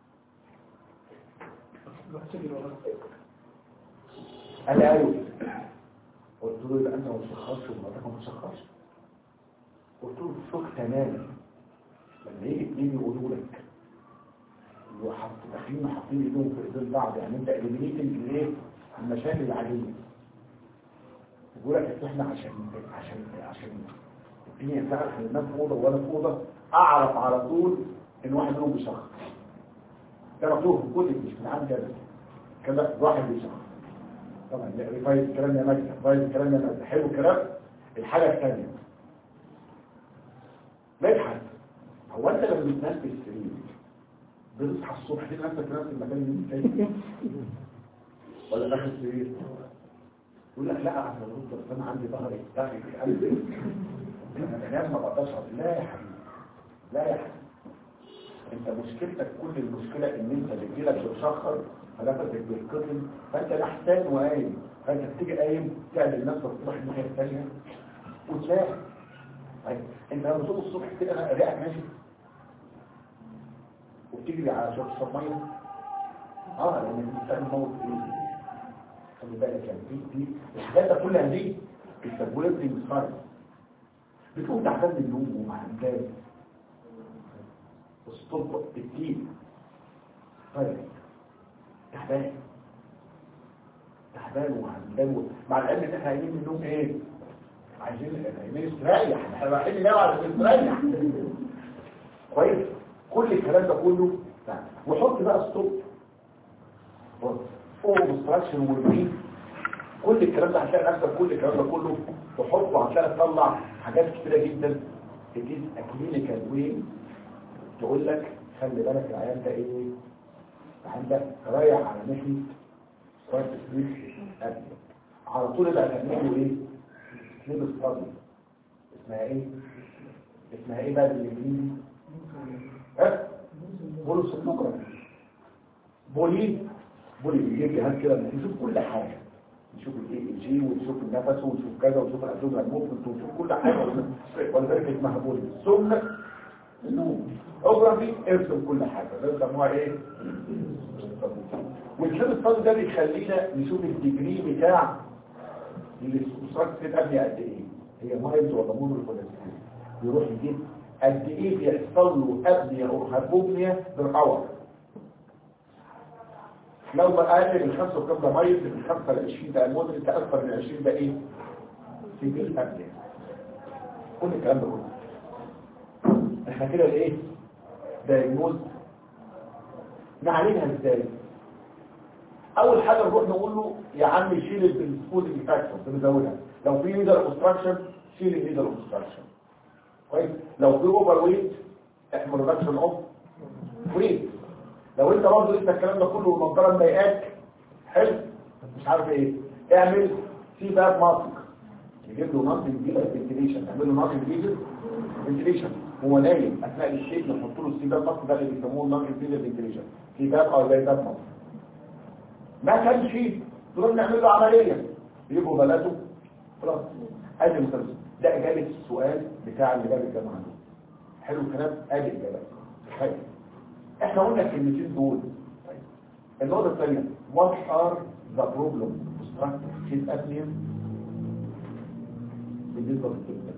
قال لي ايوه قلت له يبقى انت ما بتشخرش ومراتك ما بتشخرش قلت له الشوك تماما لما يجي اتنين يقولوا لك وحط داخلين حاطين ايدهم في ايدين بعض يعني انت اليمينيتنج الايه المشاكل العاديه يقول لك إن احنا عشان عشان عشان الدنيا تعرف ان الناس في اوضه وانا في اوضه اعرف على طول ان واحد منهم بيشخر ده مكتوب في الكتب مش من عندي انا كده واحد بيشخر طبعا لا ريفايز الكلام يا مجد ريفايز الكلام يا مجد حلو الكلام الحاجه الثانيه مدحت هو انت لما بتنام في السرير بتصحى الصبح تلاقي نفسك في نفس المكان اللي انت فيه ولا داخل السرير يقول لك لا انا بص انا عندي ظهري ظهري في قلبي انا بنام ما بقدرش أقعد. لا يا حبيبي لا يا حبيبي انت مشكلتك كل المشكله ان انت بتجيلك بتشخر فنفسك بيتقطم فانت نحتان وقايم فانت بتيجي قايم تعمل نفسك تروح الناحيه الثانيه وتلاقي طيب انت لما تصوم الصبح كده انا رئك ماشي وبتجري على شرب شرب ميه اه لان الانسان موت ايه خلي بالك يعني دي دي الحاجات ده كلها دي التبويب دي مصاري بتقوم تعبان من النوم ومهمدان الصبح التين طيب تعبان تعبان وهمدان و- مع العلم ان احنا عايزين من النوم ايه عايزين عايزين نستريح احنا رايحين ننام عشان نستريح كويس كل الكلام ده كله تعب. وحط بقى ستوب فوق obstruction والبين كل الكلام ده هتلاقي نفسك كل الكلام ده كله تحطه هتلاقي تطلع حاجات كتيرة جدا تجيز اكلينيكال way تقول لك خلي بالك العيان ده ايه العيان ده رايح على ناحية ستارت سبيس قبل على طول اللي هتعمله ايه سليب ستادي اسمها ايه اسمها ايه بقى بالانجليزي ها بولس النقرة بولي بولي بيجيب جهاز كده نشوف كل حاجة نشوف الاي اي جي ونشوف النفس ونشوف كذا ونشوف الابدومينال موفمنت ونشوف كل حاجة ولذلك اسمها بولي ثم النوم اوجرافي ارسم كل حاجة ده بيسموها ايه والكلام الصادق ده بيخلينا نشوف الديجري بتاع الاستراكت الابنية قد ايه هي مايلز ولا مور ولا سكين يروح يجيب قد ايه بيحصل له ابنية او هبوبنية بالقور لو بقى اقل من 5 وكام ده مايلز من 5 ل 20 ده المدرك اكثر من 20 ده ايه سيبيل ابنية كل الكلام ده كله احنا كده الايه دايجنوز نعالجها ازاي اول حاجه نروح نقول له يا عم شيل السبوزنج فاكتور بنزودها لو في ليدر اوبستراكشن شيل الليدر اوبستراكشن كويس لو في اوفر ويت اعمل ريدكشن اوف ويت لو انت برضه لسه الكلام ده كله والمنطقه مضايقاك حلو مش عارف ايه اعمل سي باب ماسك يجيب له ماسك جديد فنتيليشن تعمل له ماسك جديد فنتيليشن هو نايم اثناء الشيء نحط له السي باب ماسك ده اللي بيسموه ماسك جديد فنتيليشن سي باب او زي باب ماسك ما كانش تروح نعمل له عمليه يجيبوا بلاته خلاص ادي المسلسل ده اجابه السؤال بتاع اللي جاب الجامعه دول حلو الكلام ادي الاجابه طيب احنا قلنا الكلمتين دول طيب النقطه الثانيه what are the problem obstructive sleep apnea بالنسبه للكلمه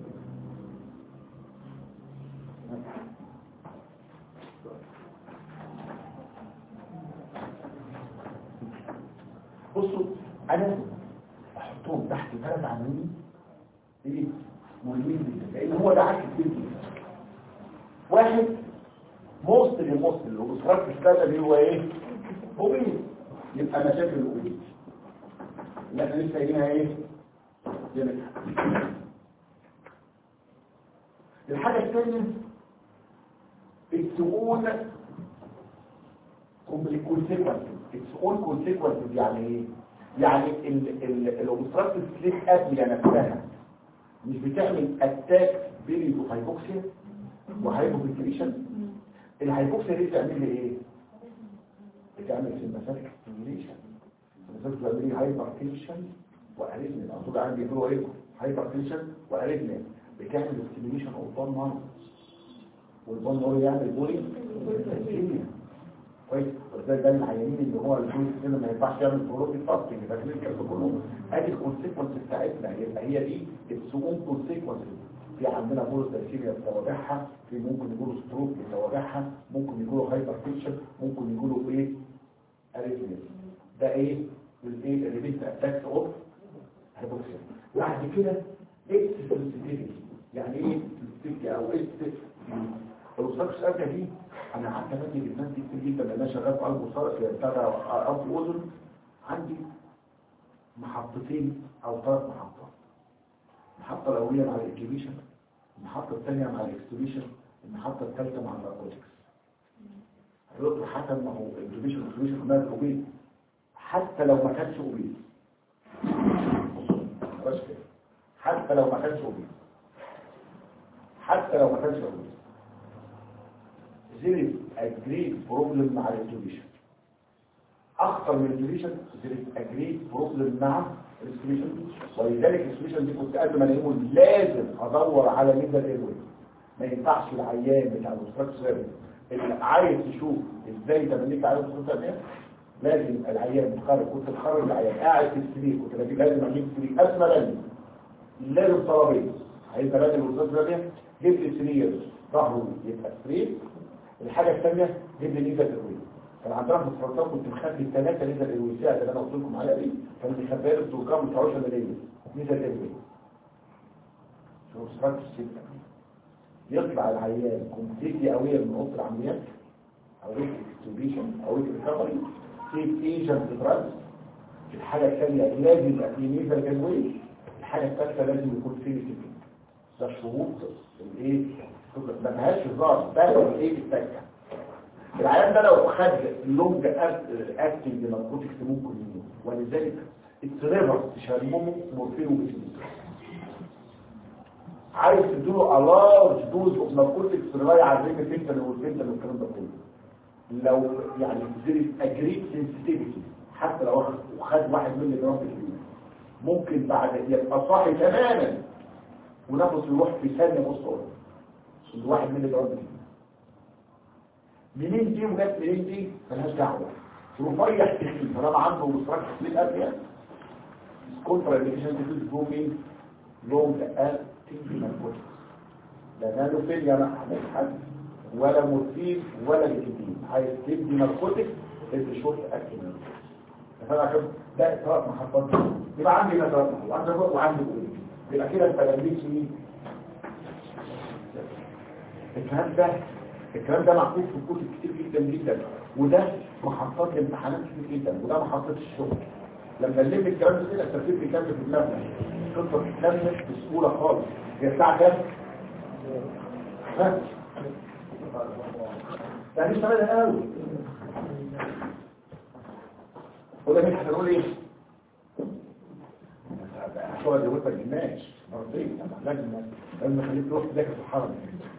بصوا انا احطهم تحت ثلاث عناوين ايه مهمين جدا لان هو ده عكس الفيديو واحد موست لموست اللي هو صراط الثلاثه دي هو ايه اوبيز يبقى مشاكل الاوبيز اللي احنا لسه قايلينها ايه جميل. الحاجه الثانيه السؤول كونسيكونس السؤول كونسيكونس يعني ايه يعني الاوبستراكتيف سليب ابنيا نفسها مش بتعمل اتاك بيريد اوف هايبوكسيا وهايبوفنتيليشن الهايبوكسيا دي بتعمل لي ايه بتعمل سيمباثيك ستيميوليشن سيمباثيك بتعمل لي هايبرتنشن واريثميا اقصد عندي هو ايه هايبرتنشن واريثميا بتعمل ستيميوليشن اوف بون مارو والبون مارو يعمل بولي كويس وازاي ده العيانين اللي هو الجوز كده ما ينفعش يعمل بروتي فاستنج فاكرين الكلام ده كله ادي الكونسيكونس بتاعتنا يبقى هي دي السكون كونسيكونس في عندنا بولس تاثيريا بتوابعها في ممكن يقولوا ستروك بتوابعها ممكن يقولوا هايبر تنشن ممكن يقولوا ايه اريثميا ده ايه الايه اللي بيت اتاكس اوف هايبوكسيا بعد كده اكس سنسيتيفيتي يعني ايه سنسيتيفيتي او اكس الوساكس ارجع دي انا قعدت ابني بالناس دي كتير جدا لان انا شغال في قلب وصار في بتاع قلب الاذن عندي محطتين او ثلاث محطات المحطه الاوليه مع الاكتيفيشن المحطه الثانيه مع الاكستيفيشن المحطه الثالثه مع الناركوتكس الدكتور حسن ما هو الاكتيفيشن والاكستيفيشن ما اوبيز حتى لو ما كانش اوبيز بس كده حتى لو ما كانش اوبيز حتى لو ما كانش اوبيز there is a great problem مع الانتوبيشن اخطر من الانتوبيشن there is a great problem مع الانتوبيشن ولذلك الانتوبيشن دي كنت قبل ما الاقيه لازم ادور على ميزه الايروي ما ينفعش العيان بتاع الاستراكشر اللي عايز يشوف ازاي تبنيك على الاستراكشر لازم العيان متخرج كنت متخرج العيان قاعد في السرير كنت بجيب لازم اجيب سرير اسمى لازم لازم طلبين عايز ابني الاستراكشر جيب لي سرير ظهره يبقى سرير الحاجة الثانية جيب لي نيزة الإروي كان عندنا في السرطان كنت مخبي الثلاثة نيزة الإرويسية اللي أنا قلت لكم عليها دي كان مخبيها لي الدرجام بتاعوش ملايين نيزة الإروي شوف سرطان الستة يطلع العيان كومبليتلي قوية من اوضه العمليات او ويك اكستوبيشن او ويك ريكفري سيف ايجنت دراجز الحاجة الثانية لازم يبقى في نيزة الجنوي الحاجة الثالثة لازم يكون في سيفين ده شروط الايه ما فيهاش هزار ده هو الايه التكه العيان ده لو خد لونج اكتنج ناركوتكس ممكن يموت ولذلك التريفر تشرممه مورفين وبيسين عايز تديله لارج دوز اوف ناركوتكس روايه على الريك فينتل والفينتل والكلام ده كله لو يعني زي اجريت سنسيتيفيتي حتى لو خد واحد مللي جرام في اليوم ممكن بعد يبقى صاحي تماما ونفسه يروح في ثانيه وسط الواحد مللي جرام في اليوم منين دي وجت منين دي ملهاش دعوه رفيع تخين طالما عنده مستراك تخليل ابيض كونترا انديكيشن تفيد برومين لونج اكتنج ناركوتكس لا نانو فيليا ما حد ولا مورفين ولا ليكيدين عايز تدي ناركوتكس ادي شورت اكتنج فانا عشان ده ثلاث محطات يبقى عندي ثلاث محطات وعندي فوق وعندي فوق يبقى كده انت لميت مين الكلام ده الكلام ده محطوط في الكتب كتير جدا جدا وده محطات لامتحانات كتير جدا وده محطات الشغل لما نلم الكلام ده كده الترتيب بيكمل في دماغنا القصه بتكمل بسهوله خالص هي الساعه كام؟ ها؟ يعني مش قوي وده مين هنقول ايه هو اللي وانت الجناش مرضين لازم لازم نخليك تروح تذاكر في الحرم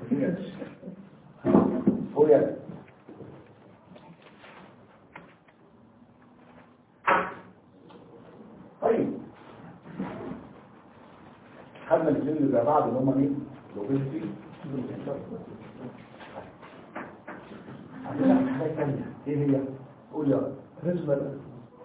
هو يعني طيب خدنا الاثنين اللي زي بعض اللي هم مين؟ لوبيستي عندنا حاجه ثانيه ايه هي؟ قول يا رزمه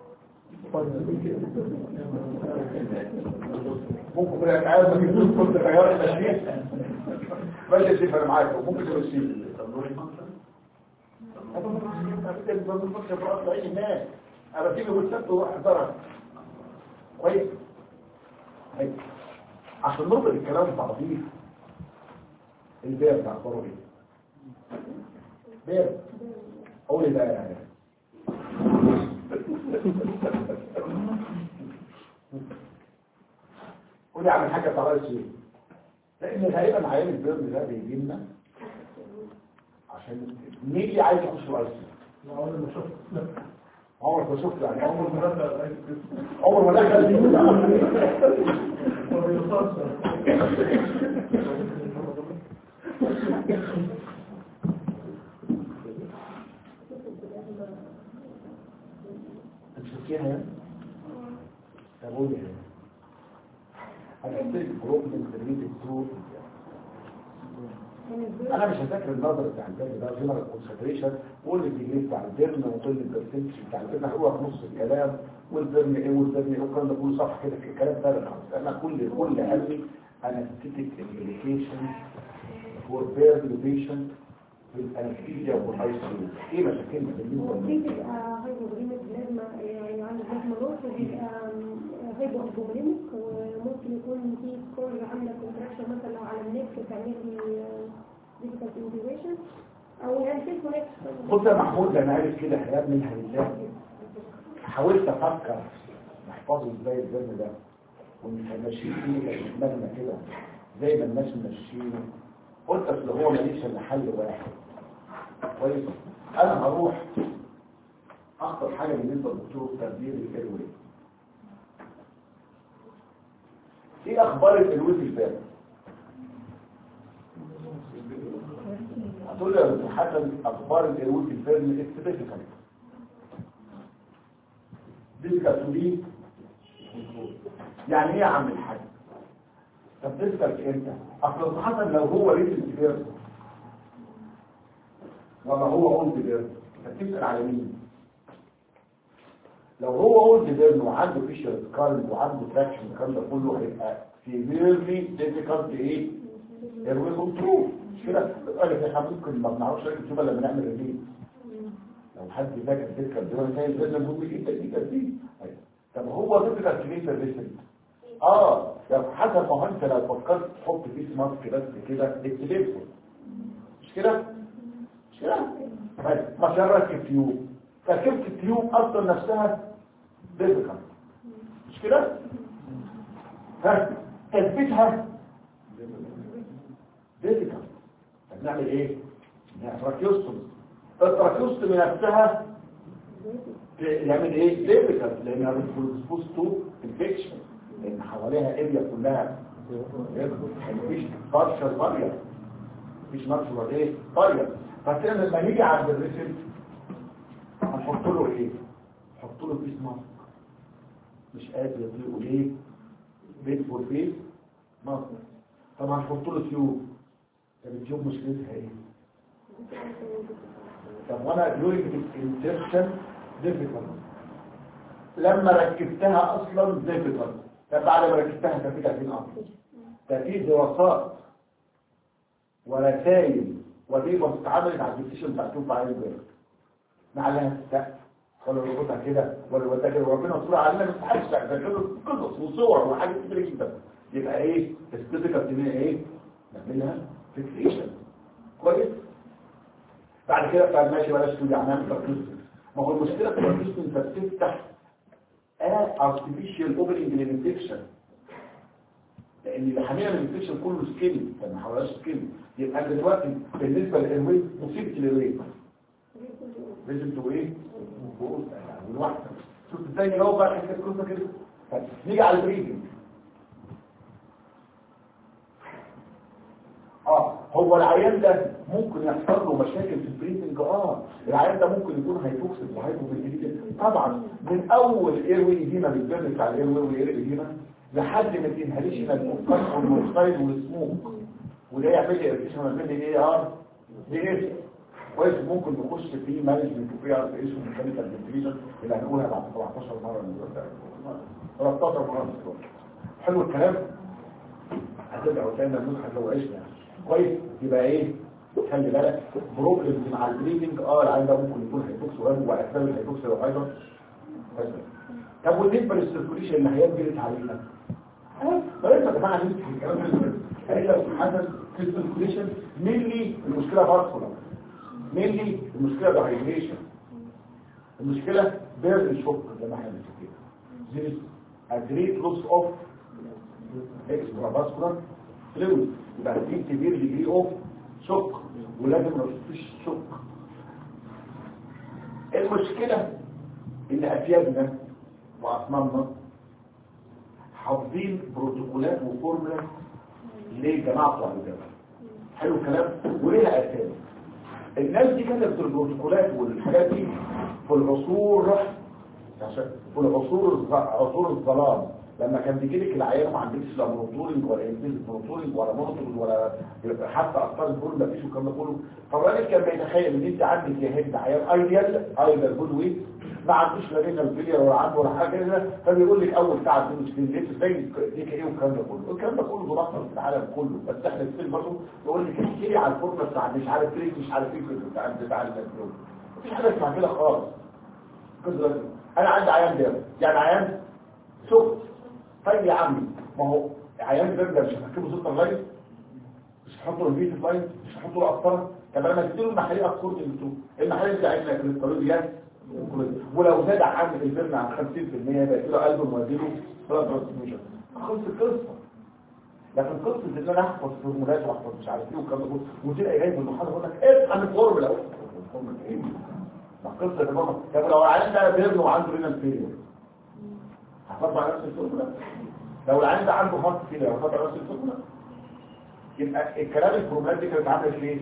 ممكن كده عايز ما تجيبوش كنت غيار التشريح ماشي يا سيف انا معاك ممكن تمشي انا تيجي والسبت وروح احضرها كويس طيب. عشان نربط الكلام بعضيه البيع بتاع اخباره ايه بيع قول لي بقى يعني قول لي عامل حاجه بتاع ايه لان غالبا عيال البيرن ده بيجي لنا عشان مين اللي عايز يخش الاي سي عمر ما شفت عمر ما شفت يعني عمر عمر ما دخل أي قسم. عمر ما دخل هو بيخسر. انت شفتيها يعني طب قول لي انا قلت لك بروبلم ريليتد تو انا مش هذاكر النظر بتاع الباب ده جنرال كونسنتريشن وقول لي الديجري بتاع البرن وقول لي البرسنتج بتاع البرن هقولها في نص الكلام والبرن ايه والبرن ايه والكلام ده كله صفحه كده في الكلام ده خالص انا كل كل همي انستيتيك امبليكيشن فور بيرن بيشنت في الانستيزيا والاي سي يو ايه مشاكلنا بالنسبه ودي للناس؟ بتبقى هايبوغليميك لازمة يعني عند لازمة نص بيبقى هايبوغليميك وممكن يكون في سكور عاملة كونتراكشن مثلا لو على النت تعمل لي ديجيتال انتجريشن او يعني في كونكت بص يا محمود انا عارف كده حاجات منها ازاي حاولت افكر نحفظه ازاي الفيلم ده ومش هنمشيه فيه في دماغنا كده زي ما الناس ماشيينه قلت اصل هو ماليش الا حل واحد كويس انا هروح اخطر حاجه بالنسبه للدكتور التربيه الكلوي ايه اخبار التلويث الباب هتقول لي يا دكتور حسن اخبار التلويث الفيلم اكسبيشن ديسكال تو بي يعني ايه يا عم الحاج طب ديسكال امتى اصل أبو حسن لو هو ريسنت بيرد ولا هو اولد بيرد هتسال على مين لو هو اولد بيرد وعنده فيشر سكارل وعنده تراكشن الكلام ده كله هيبقى سيفيرلي ديفيكالت ايه ايروي كنترول مش كده قال لك احنا ممكن ما بنعرفش نكتبها لما نعمل ريليز لو حد ذاكر تذكر دول زي الفيلم مهم جدا جدا دي أيوة. طب هو تذكر كلية الريسل اه لو حسب ما هو انت لو فكرت تحط فيه ماسك بس كده التليفون مش كده مش كده طيب ما شرك التيوب تركيبة التيوب اصلا نفسها ديفيكال مش كده ها تثبيتها ديفيكال طب نعمل ايه نعمل تراكيوستومي التراكيوستومي نفسها يعمل ايه ديفيكالت لانها بتبوز تو انفكشن لان حواليها اريا كلها مفيش بارشل بارير مفيش مارشل ايه بارير فكده لما نيجي عند الريسل هنحط له ايه نحط له بيس ماسك مش قادر يطيقه ليه بيت فور بيت ماسك طب هنحط له تيوب طب التيوب مشكلتها ايه طب وانا دوري الانسرشن ديفيكالت لما ركبتها اصلا ديفيكالت طب بعد ما ركبتها كان في 30 امر ده في دراسات ورسائل وديبه اتعملت على الديسيشن بتاع توب عين بيرك معلها السقف ولا ربطها كده ولا ربطها كده وربنا صورة علينا ما تحسش ده كده قصص وصور وحاجات كتير جدا يبقى ايه الفيزيكال تبقى ايه نعملها فيكسيشن كويس بعد كده بقى ماشي بلاش تقول يعني نعمل تركيز ما هو المشكله في التركيز انت بتفتح artificial opening للانفكشن لان اللي حاميها من الانفكشن كله سكين كان ما حوالهاش سكين يبقى أنا دلوقتي بالنسبه للويت مصيبه الويت لازم تبقى ايه والواحده شفت ازاي نجاوب بقى حكايه القصه كده طيب، نيجي على البريدنج اه هو العيان ده ممكن يحصل له مشاكل في البريدنج اه العيان ده ممكن يكون هيتوكسيك وهيبوفيتيك طبعا من اول اير واي ايديما بالبرد بتاع الاير واي واير ايديما لحد ما الانهاليشن المنقص والموكسايد والسموك وده يعمل لي ارتيشن ما بين الاي ار دي اس كويس ممكن نخش في مانجمنت وفي ار ايش وميكانيكال فنتيليشن اللي هنقولها بعد 17 مره من دلوقتي 13 مره من دلوقتي. حلو الكلام هتبقى قدامنا النسخه لو عشنا كويس يبقى ايه خلي بالك بروبلمز مع البريدنج اه العين ده ممكن يكون هيبوكس وهو واسباب الهيبوكس لو ايضا بس طب بالنسبه للسيركوليشن اللي هيجري علينا اه بلاش يا جماعه نمسك الكلام ده هي لو حدث في السيركوليشن مينلي المشكله فاسكولار مينلي المشكله دهايدريشن المشكله بيرن شوك زي ما احنا بنقول كده there is a great loss of extravascular fluid يبقى في كبير degree of شك ولازم ما فيش شك المشكلة ان افيادنا واصنامنا حافظين بروتوكولات وفورمولا لجماعة بتوع الجامعة حلو الكلام وليها اسامي الناس دي كانت البروتوكولات والحاجات دي في العصور عشان في العصور الظ- عصور الظلام لما كان بيجي لك العيان ما عندكش لا مونيتورنج ولا انتيز مونيتورنج ولا مونيتورنج ولا حتى اطفال البول ما فيش والكلام ده كله فالراجل كان بيتخيل ان انت عندك يا هند عيان ايديال ايديال بول ويت ما عندوش لا رينال فيلير ولا عنده ولا حاجه كده فبيقول لك اول ساعه 62 لتر زي ديك ايه والكلام ده كله الكلام ده كله بيحصل في العالم كله بس احنا في برضه يقول لك احكي لي على الفورمه بتاع مش عارف ايه مش عارف ايه كده بتاع بتاع الكلام مفيش حاجه اسمها كده خالص كده انا عندي عيان ده يعني عيان سكت طيب يا عمي ما هو عيان ده مش هتركبه زيت اللايت مش هتحطه له البيت اللايت مش هتحطه له قسطره طب انا بديله المحاليل اكتر من انتوا المحاليل بتاعتنا كوليسترول جاز ولو زاد عن الفيلم عن 50% يبقى كده قلبه موديله بلاد ترانسفيوجن خلص القصه لكن قصه ان انا احفظ فورمولات واحفظ مش عارف ايه والكلام ده كله وتلاقي جاي من المحاضره يقول لك افهم الفورمولا الفورمولا ايه ما قصه يا ماما طب لو العيان ده بيرن وعنده رينال فيلير هتطبع نفس الفورمولا لو العيان ده عنده هارت فيلير هتطبع نفس الفورمولا يبقى الكلام الفورمولات دي كانت عامله ليه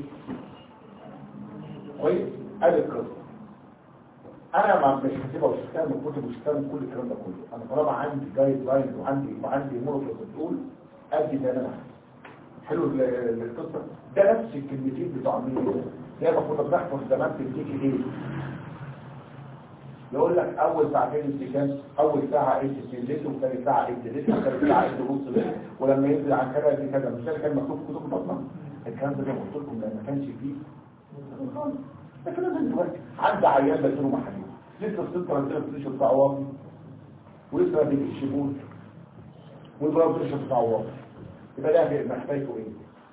كويس ادي القصه انا ما مش هسيبها وشفتها من كتب وشفتها من كل الكلام ده كله انا طالما عندي جايد لاين وعندي وعندي مونوتوس بتقول ادي ده انا حلو ال- ال- القصه ده نفس الكلمتين بتوع مين زي ما كنا بنحفظ زمان في الديك ايه يقول لك اول ساعتين استكان اول ساعه ايه تسلسل وثاني ساعه ايه تسلسل وثاني ساعه ايه تبص ليه ولما ينزل عن كذا دي كذا مش ده كان مكتوب في كتب البطنه الكلام ده زي ما قلت لكم لما كانش فيه خالص ده كده من دلوقتي عندي عيان بديله محاليل لسه السنتر عندنا بريشر بتاعه واطي ولسه ما بيكشفوش والبلاد بريشر بتاعه واطي يبقى ده محتاجه ايه؟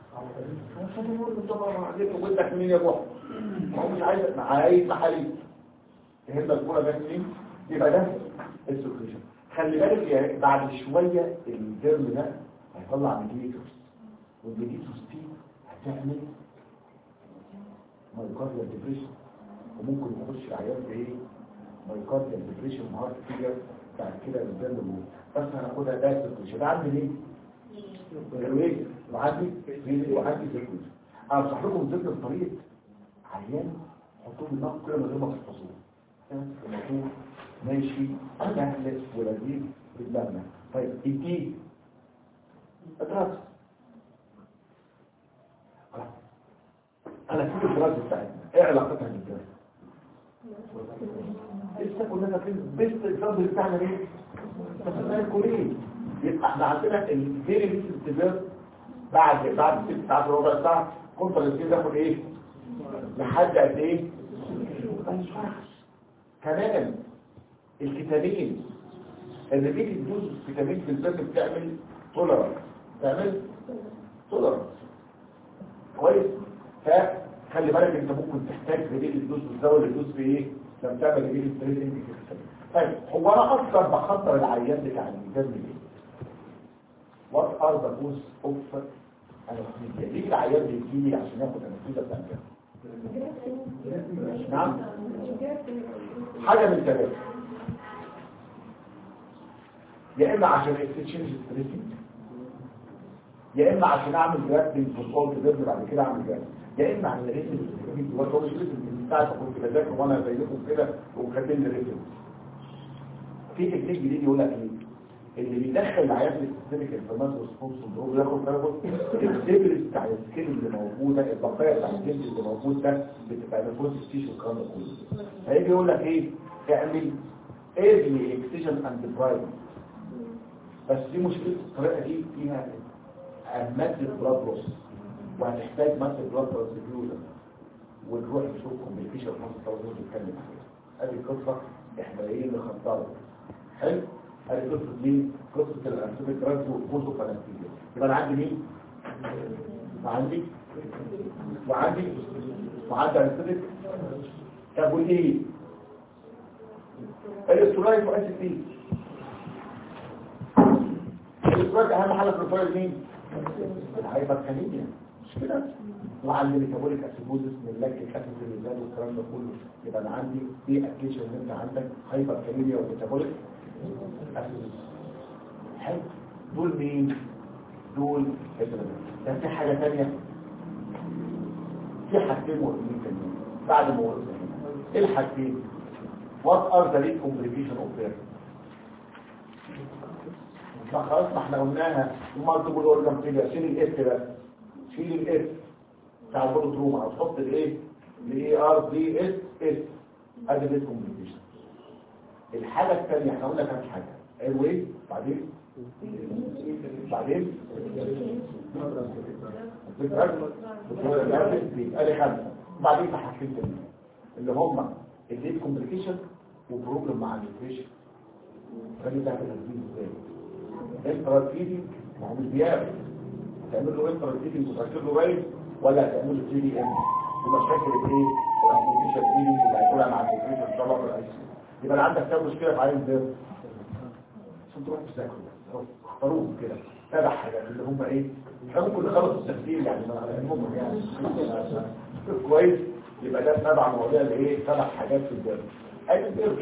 ودك مين يا روح ما هو مش عايز عايز محاليل تهمك الكوره جت منين يبقى ده السكريشن خلي بالك يا بعد شويه الجرم ده هيطلع ميديتوس والميديتوس دي هتعمل مايوكارديال ديبريشن وممكن يخش عيان بايه مايوكارديال ديبريشن وهارت فيلير بعد كده الجرم موت بس هناخدها ده السكريشن ده عندي ليه؟ الويج وعندي فيلير وعندي سكريشن انا بشرح لكم ضمن الطريق عيان حطوه بالنار كده من غير ما تحفظوه الموضوع ماشي سهل ولذيذ في دماغنا طيب الدين ادراس انا كل الدراسه بتاعتنا ايه علاقتها بالدراسه لسه كلنا في بس الجرد بتاعنا ايه مثلا الكوريين يبقى احنا عندنا الديري ليس استباب بعد بعد ست ساعات ربع ساعه كنت الاثنين تاخد ايه لحد قد ايه ما ينفعش كمان الفيتامين اللي بيجي تدوز فيتامين في الجسم بتعمل تولرانس تعمل تولرانس كويس فخلي بالك انت ممكن تحتاج ريليت الدوز والدواء اللي يدوز في ايه لما تعمل ريليت ستريسنج في الفيتامين طيب هو انا اصلا بخطر العيان بتاع الجسم ليه وات ار ذا كوز اوف انستيزيا ليه العيان بيجي لي عشان ياخد انستيزيا بتاع الجسم نعم حاجة من ثلاثة يا اما عشان اكستشينج ستريسنج يا اما عشان اعمل جرافتنج في الصوت ده بعد كده اعمل جرافتنج يا اما عشان الريتم السبيسيفيك هو مش ريتم من ساعه ما كنت بذاكر وانا زيكم كده وكاتب لي ريتم في تكنيك جديد يقول لك ايه اللي بيدخل العيان في السيستميك انفلامات ريسبونس سندروم ياخد ترابط السيبرز بتاع السكين اللي موجوده البقايا بتاع الجلد اللي موجود ده بتبقى نفوس التيشو والكلام ده كله هيجي يقول لك ايه اعمل ايرلي اكسجن اند برايم بس دي مشكله الطريقه دي فيها ماده بلاد لوس وهتحتاج ماده بلاد ترانسفيوجن ونروح نشوف كومبليكيشن في مصر طبعا نتكلم عليها ادي قصه احنا جايين نخطرها حلو ادي قصه مين قصه الانسيبيك دراجز والبوزو فالانسيبيك يبقى انا عندي مين وعندي وعندي وعندي انسيبيك طب وايه الاسترولايت واسيد بي الاسترولايت اهم حاجه في الفايل مين الهايبركاليميا مش كده وعندي ميتابوليك اسيدوزس من لاكتيك اسيد اللي زاد والكلام ده كله يبقى انا عندي دي اكيشن ان انت عندك هايبركاليميا وميتابوليك اسيدوزس حلو دول مين دول ده في حاجه ثانيه في حاجتين مهمين تانيين بعد ما وصلنا هنا ايه الحاجتين what are the lead complication of birth ما خلاص ما احنا قلناها المالتيبل اورجان فيلير شيل الاس بس شيل الاس بتاع البولو تروما هتحط الايه الاي ار دي اس اس ادي ليد كومبليكيشن الحاله الثانيه احنا قلنا كام حاجه اير بعدين بعدين ادي خمسه بعدين في حاجتين تانيين اللي هم الليد كومبليكيشن وبروبلم مع النيوتريشن فدي تعمل تنظيم ازاي انترا فيدنج ما هو مش بيعمل تعمل له انترا فيدنج وتركب له باين ولا تعمل له 3 دي ام ومشاكل الايه الانتيشن فيدنج اللي هيقولها مع النيوتريشن طبعا الرئيسي يبقى انا عندك كام مشكله في عين ده عشان تروح تذاكروا اختاروهم كده سبع حاجات اللي هم ايه احنا ممكن نخلص التفسير يعني ما علمهم يعني كويس يبقى ده سبع مواضيع اللي ايه سبع حاجات في الدرس ادي الدرس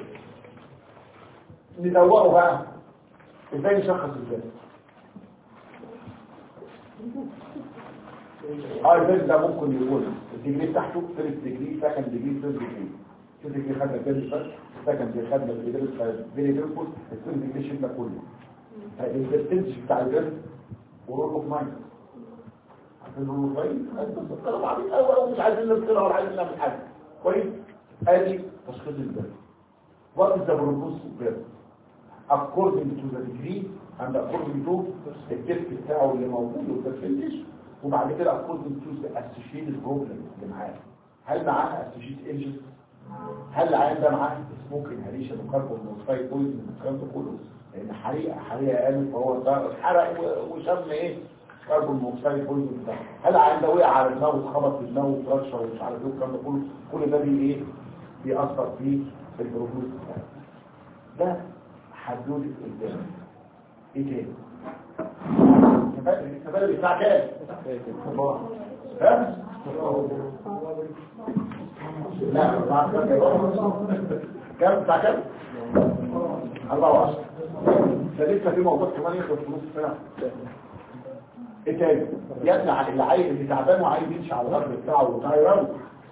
ندوره بقى ازاي نشخص الدرس اه الدرس ده ممكن يكون الديجري بتاعته فيرست ديجري سكند ديجري ثيرد ديجري فيرست ديجري خدنا الدرس بس سكند ديجري خدنا الدرس فيري ديرفول الثيرد ديجري شفنا كله البرسنتج بتاع الدرس ورول اوف مايند عشان رول اوف مايند بس الطلبه عاملين قوي قوي مش عايزين نطلع ولا عايزين نعمل حاجه كويس ادي تشخيص الدرس what is the prognosis of birth according to the degree and according to التست بتاعه اللي موجود والبرسنتج وبعد كده according to the associated problem اللي معاه هل معاه associated agents هل العيان ده معاه سموك انهاليشن وكربون مونوكسيد بويزن والكلام ده كله لان حريقه حريقه قامت فهو اتحرق وشم ايه كربون مونوكسيد بويزن ده هل العيان ده وقع على دماغه اتخبط في دماغه وترشر ومش عارف ايه والكلام ده كله كل ده بي ايه بيأثر في البروجنوز بتاعه ده حدود القدام ايه تاني الكفاله بتاع كام ها لا بعد كام بتاع كام 14 ده لسه في موضوع كمان يخلص في نص ساعه ايه تاني يطلع اللي عايز اللي تعبان وعايز يمشي على الارض بتاعه وطايران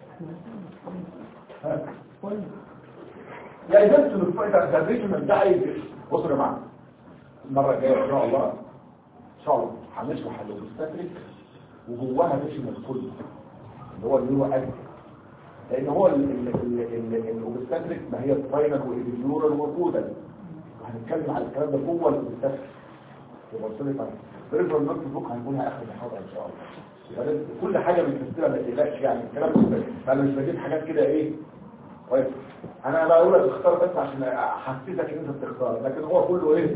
يا اذا انتوا ده الريجمنت ده عايز بصوا يا جماعه المره الجايه ان شاء الله ان شاء الله هنشرح الاوبستاتريك وجواها ريجمنت كله اللي هو اللي هو اكل لان هو الاوبستاتريك ما هي الفاينل والابيديورال موجوده هنتكلم على الكلام ده جوه الاوبستاتريك يبقى قلت لك بريفر نوت بوك هنقولها اخر المحاضره ان شاء الله يبقى كل حاجه بنفسرها ما تقلقش يعني الكلام ده فانا مش بجيب حاجات كده ايه كويس انا بقول لك اختار بس عشان احسسك ان انت بتختار لكن هو كله ايه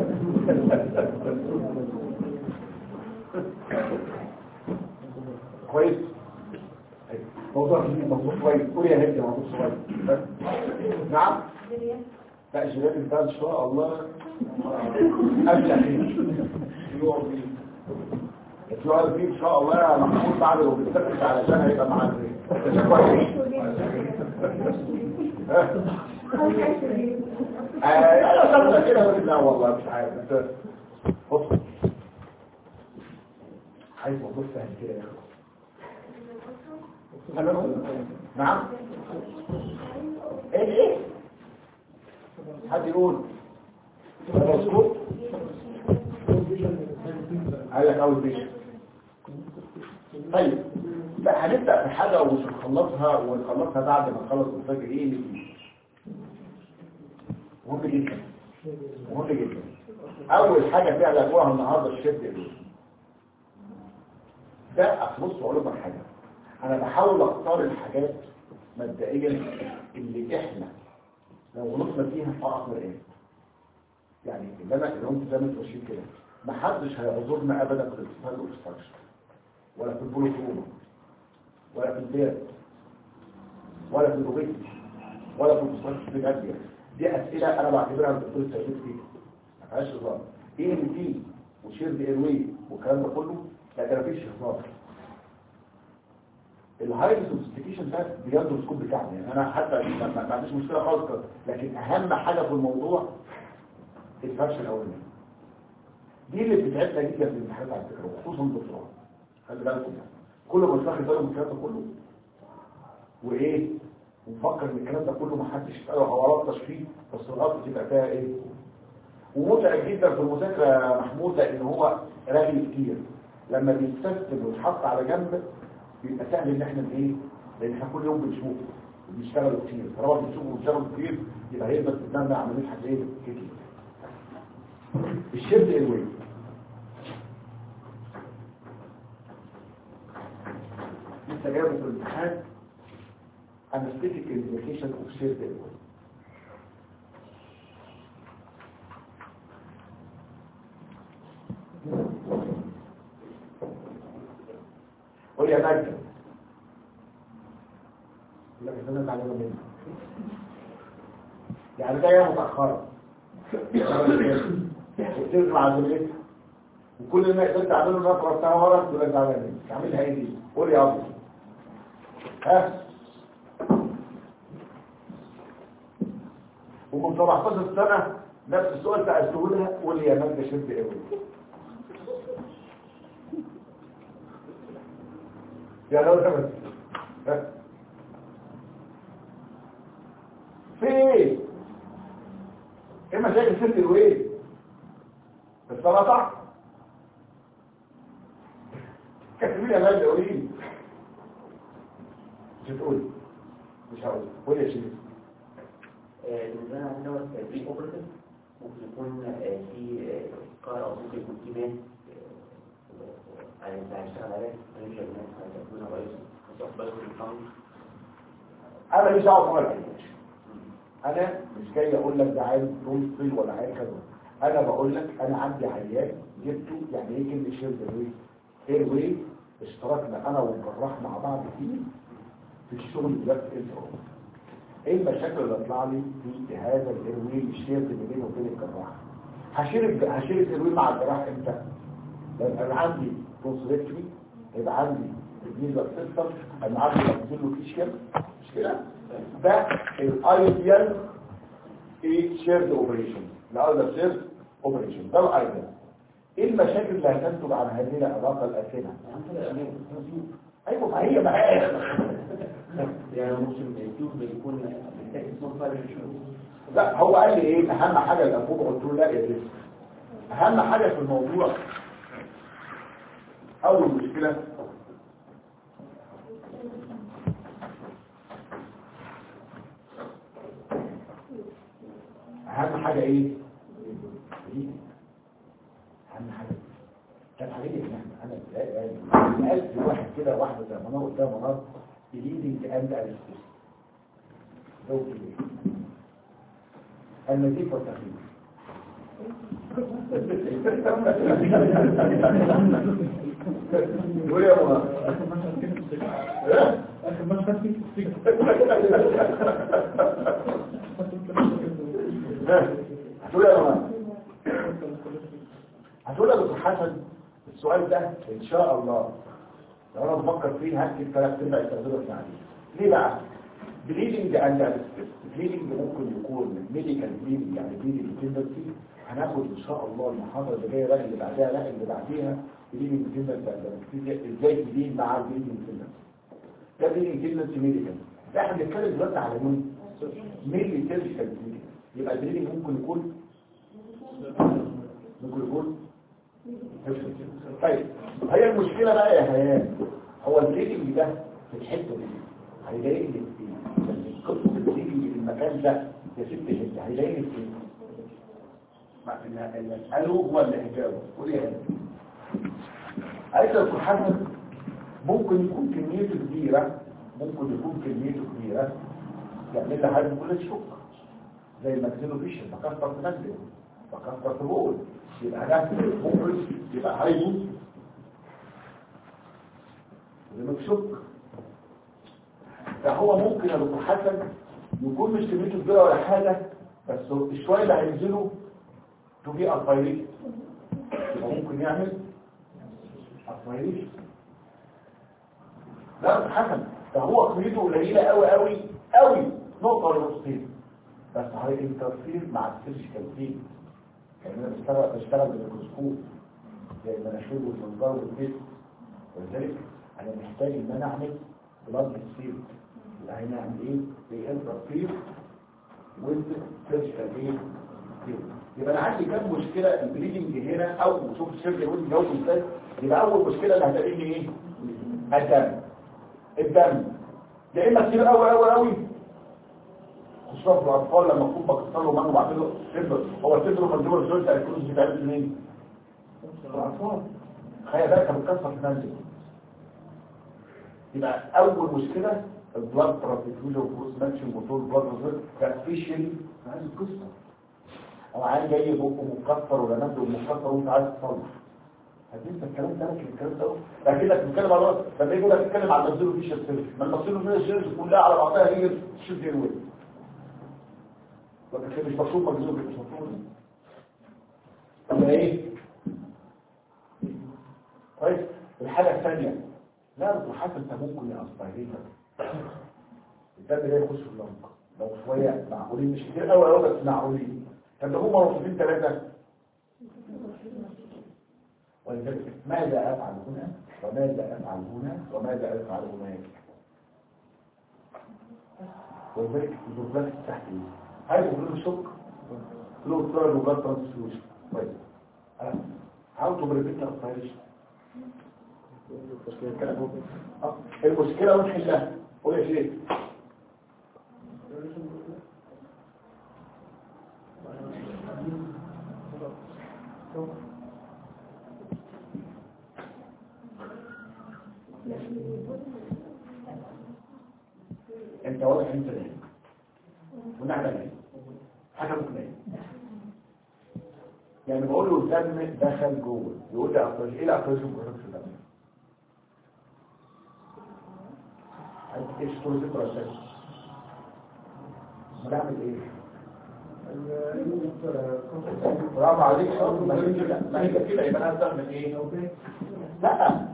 كويس موضوع جديد موضوع كويس قول يا هدي موضوع صغير نعم لا الجيلات بتاع ان شاء الله ابلع فيه يقعد فيه يقعد فيه ان شاء الله محمود بعد لو بيستفرش علشان هيبقى معانا كويس انا خدنا كده بس لا والله مش عارف انت بص عايز موضوع سهل كده يا اخي نعم ايه ايه حد يقول أنا مظبوط قال لك اول بيش طيب لا هنبدا في حاجه ومش هنخلصها ونخلصها بعد ما نخلص الفجر ايه اللي فيه مهم جدا مهم جدا اول حاجه فيها لقوها النهارده الشد ايه ده اصل بص اقول لكم حاجه انا بحاول اختار الحاجات مبدئيا اللي احنا لو غلطنا فيها فقط ايه يعني اللي انا اللي انت زي ما انت ماشيين كده ما حدش هيعذرنا ابدا في الاتصال والاستراكشر ولا في البولوتروما ولا في البيت ولا في الاوبيتي ولا في الاستراكشر في الادويه دي اسئله انا بعتبرها من الدكتور التجديد فيها ما فيهاش هزار ايه اللي فيه وشيرد ايروي والكلام ده كله لا ده مفيش هزار الهاي سوفيستيكيشن ده بياخد السكوب بتاعنا يعني انا حتى ما ما- ما عنديش مشكله خالص كده. لكن اهم حاجه في الموضوع الفرش الاولاني دي اللي بتتعبنا جدا في الامتحانات على فكره وخصوصا الدكتوراه خلي بالكم يعني كل ما تاخد باله من الكلام ده كله وايه ونفكر ان الكلام ده كله ما حدش يساله او غلطش فيه بس الغلط تبقى فيها ايه ومتعب جدا في المذاكره يا محمود لان هو رغي كتير لما بيتسيستم ويتحط على جنب بيبقى سهل ان احنا ايه لان احنا كل يوم بنشوفه بنشتغل كتير طالما بنشوفه وبنشتغل كتير يبقى هيفضل قدامنا عمليه حاجات ايه كتير الشيفت الوي لسه جايبه في الامتحان anesthetic indication of shared airway قول يا مجد لا بس انا تعلمه منه يعني جايه متاخره وتسمع زميلتها وكل ما قدرت اعمله نقرا بتاع ورا تقول لك تعالى مني اعملها ايه دي قول يا ابو ها ومن 17 سنه نفس السؤال سالته لها قول يا مجد شد قوي يا لو ده ها في ايه ايه مشاكل ست الويل السرطان كاتبين يا مجد قولي مش هتقولي مش هقول قولي يا شريف بالنسبة لنا دوت في اوبرتيف ممكن يكون آه، في آه، قارة أو ممكن يكون في ناس آه، آه، اللي هيشتغل عليها ريجل ناس هيكون رئيس مستقبل الفند انا مش عاوز اقول لك انا مش جاي اقول لك ده عايز رول فري ولا عايز كذا انا بقول لك انا عندي عيان جبته يعني ايه كلمه شيرد الوي ايه الوي اشتركنا انا والجراح مع بعض فيه في الشغل دلوقتي انترو ايه المشاكل اللي هتطلع لي في هذا الايروي الشيرد اللي بينه وبين الجراح هشيل الج- هشيل الايروي مع الجراح امتى لما يبقى عندي بروسلكتري يبقى عندي النيزل سيستم انا عندي بنزل له فيشيال مش كده ده الايديال ايه شيرد اوبريشن الايديال شيرد اوبريشن ده الايديال ايه المشاكل اللي هتنتج عن هذه العلاقه الاسنه ايوه ما هي ما هي يعني ممكن التيوب بيكون محتاج سوبر لا هو قال لي ايه اهم حاجه اللي ابوك قلت له لا يا لسه اهم حاجه في الموضوع اول مشكله اهم حاجه ايه دي. اهم حاجه كان عليه ان احنا انا يعني قلت واحد كده واحده زي منار قدام منار بليدنج اند ارستيس لو كده النزيف والتخفيف يقول يا منار اخر مشهد في السجن هتقول يا منار هتقول يا دكتور حسن السؤال ده ان شاء الله لو انا بفكر فيه هكتب ثلاث ارباع استخدمه في عليه ليه بقى بليدنج اند بليدنج ممكن يكون ميديكال بليدنج يعني بليدنج تندنسي هناخد ان شاء الله المحاضره اللي جايه بقى اللي بعدها لا اللي بعديها بليدنج تندنسي ازاي تدين مع البليدنج تندنسي ده بليدنج تندنسي ميديكال لا احنا بنتكلم دلوقتي على مين؟ ميلي سيرجيكال بليدنج يبقى البليدنج ممكن يكون ممكن يكون طيب هي المشكلة بقى يا هيان هو البليدنج ده في الحتة دي هيضايقني في ايه؟ يعني قصة البليدنج في المكان ده يا ست هند هيضايقني في ايه؟ ما- اللي اللي اسأله هو اللي هيجاوب قول يا هند عايز أقول حسن ممكن يكون كميته كبيرة ممكن يكون كميته كبيرة يعمل لها حاجة كل الشك زي الماكسيلو فيشن بكسر في مجد بكسر في بول يبقى ده ممكن يبقى عايزه وده شك فهو ممكن يا دكتور حسن يكون مش كميته كبيره ولا حاجه بس الشويه اللي هينزلوا تبقى الفايريت يبقى ممكن يعمل الفايريت لا يا دكتور حسن ده هو كميته قليله قوي قوي قوي نقطه ولا نقطتين بس هينترفير مع السيرجيكال فين يعني انا بشتغل بشتغل بالميكروسكوب زي المناشير والمنظار والبيت ولذلك انا محتاج ان انا اعمل بلاد سيل يبقى هنا اعمل ايه بانترفير ويز سيرجيكال ايه field. يبقى انا عندي كام مشكله البليدنج هنا او شوف الشركه وين جاوب ازاي يبقى اول مشكله اللي هتلاقيني ايه الدم الدم يا اما كتير قوي قوي قوي خصوصا في الاطفال لما اكون بكسر له منه بعمل له صدر هو صدره مجبور الجوينت الكروز بتاعت منين في الاطفال تخيل بقى كان بتكسر في منزل يبقى اول مشكله البلاد ترانسفيوجن وكروس ماتشنج وطول بلاد ريزيرف كافيشن عايز القصه او عيل جاي بقه مكسر ولا نفسه مكسر وانت عايز تصلح هتنسى الكلام ده لكن الكلام ده ده كده بتتكلم على لما يجي لك تتكلم على المنزل فيش السيرش ما المنزل فيش السيرش كلها على بعضها هي تشد الويل لكن مش مطلوب مجزوم مش مطلوب ولا ايه كويس الحاجه الثانيه لا انت حاسس انت ممكن يا اسبايريتر الدم ده يخش في اللنق لو شويه معقولين مش كتير قوي قوي بس معقولين طب ده هم موصوفين ثلاثه ولذلك ماذا افعل هنا وماذا افعل هنا وماذا افعل هناك ولذلك الظروفات التحتيه هاي بقول شك لو صار له بلاد ترانسفيوجن طيب هاو تو بريفنت اسبيريشن المشكله ونحلها قول يا شيخ انت واضح انت نايم ونعمل ايه حاجه ممكن ايه يعني بقول له الدم دخل جوه يقول لي اخرج ايه الاخرج في الدم ايش طول ذكر الشيء بنعمل ايه برافو عليك شاطر ما هي كده ما هي كده يبقى انا هستعمل ايه لا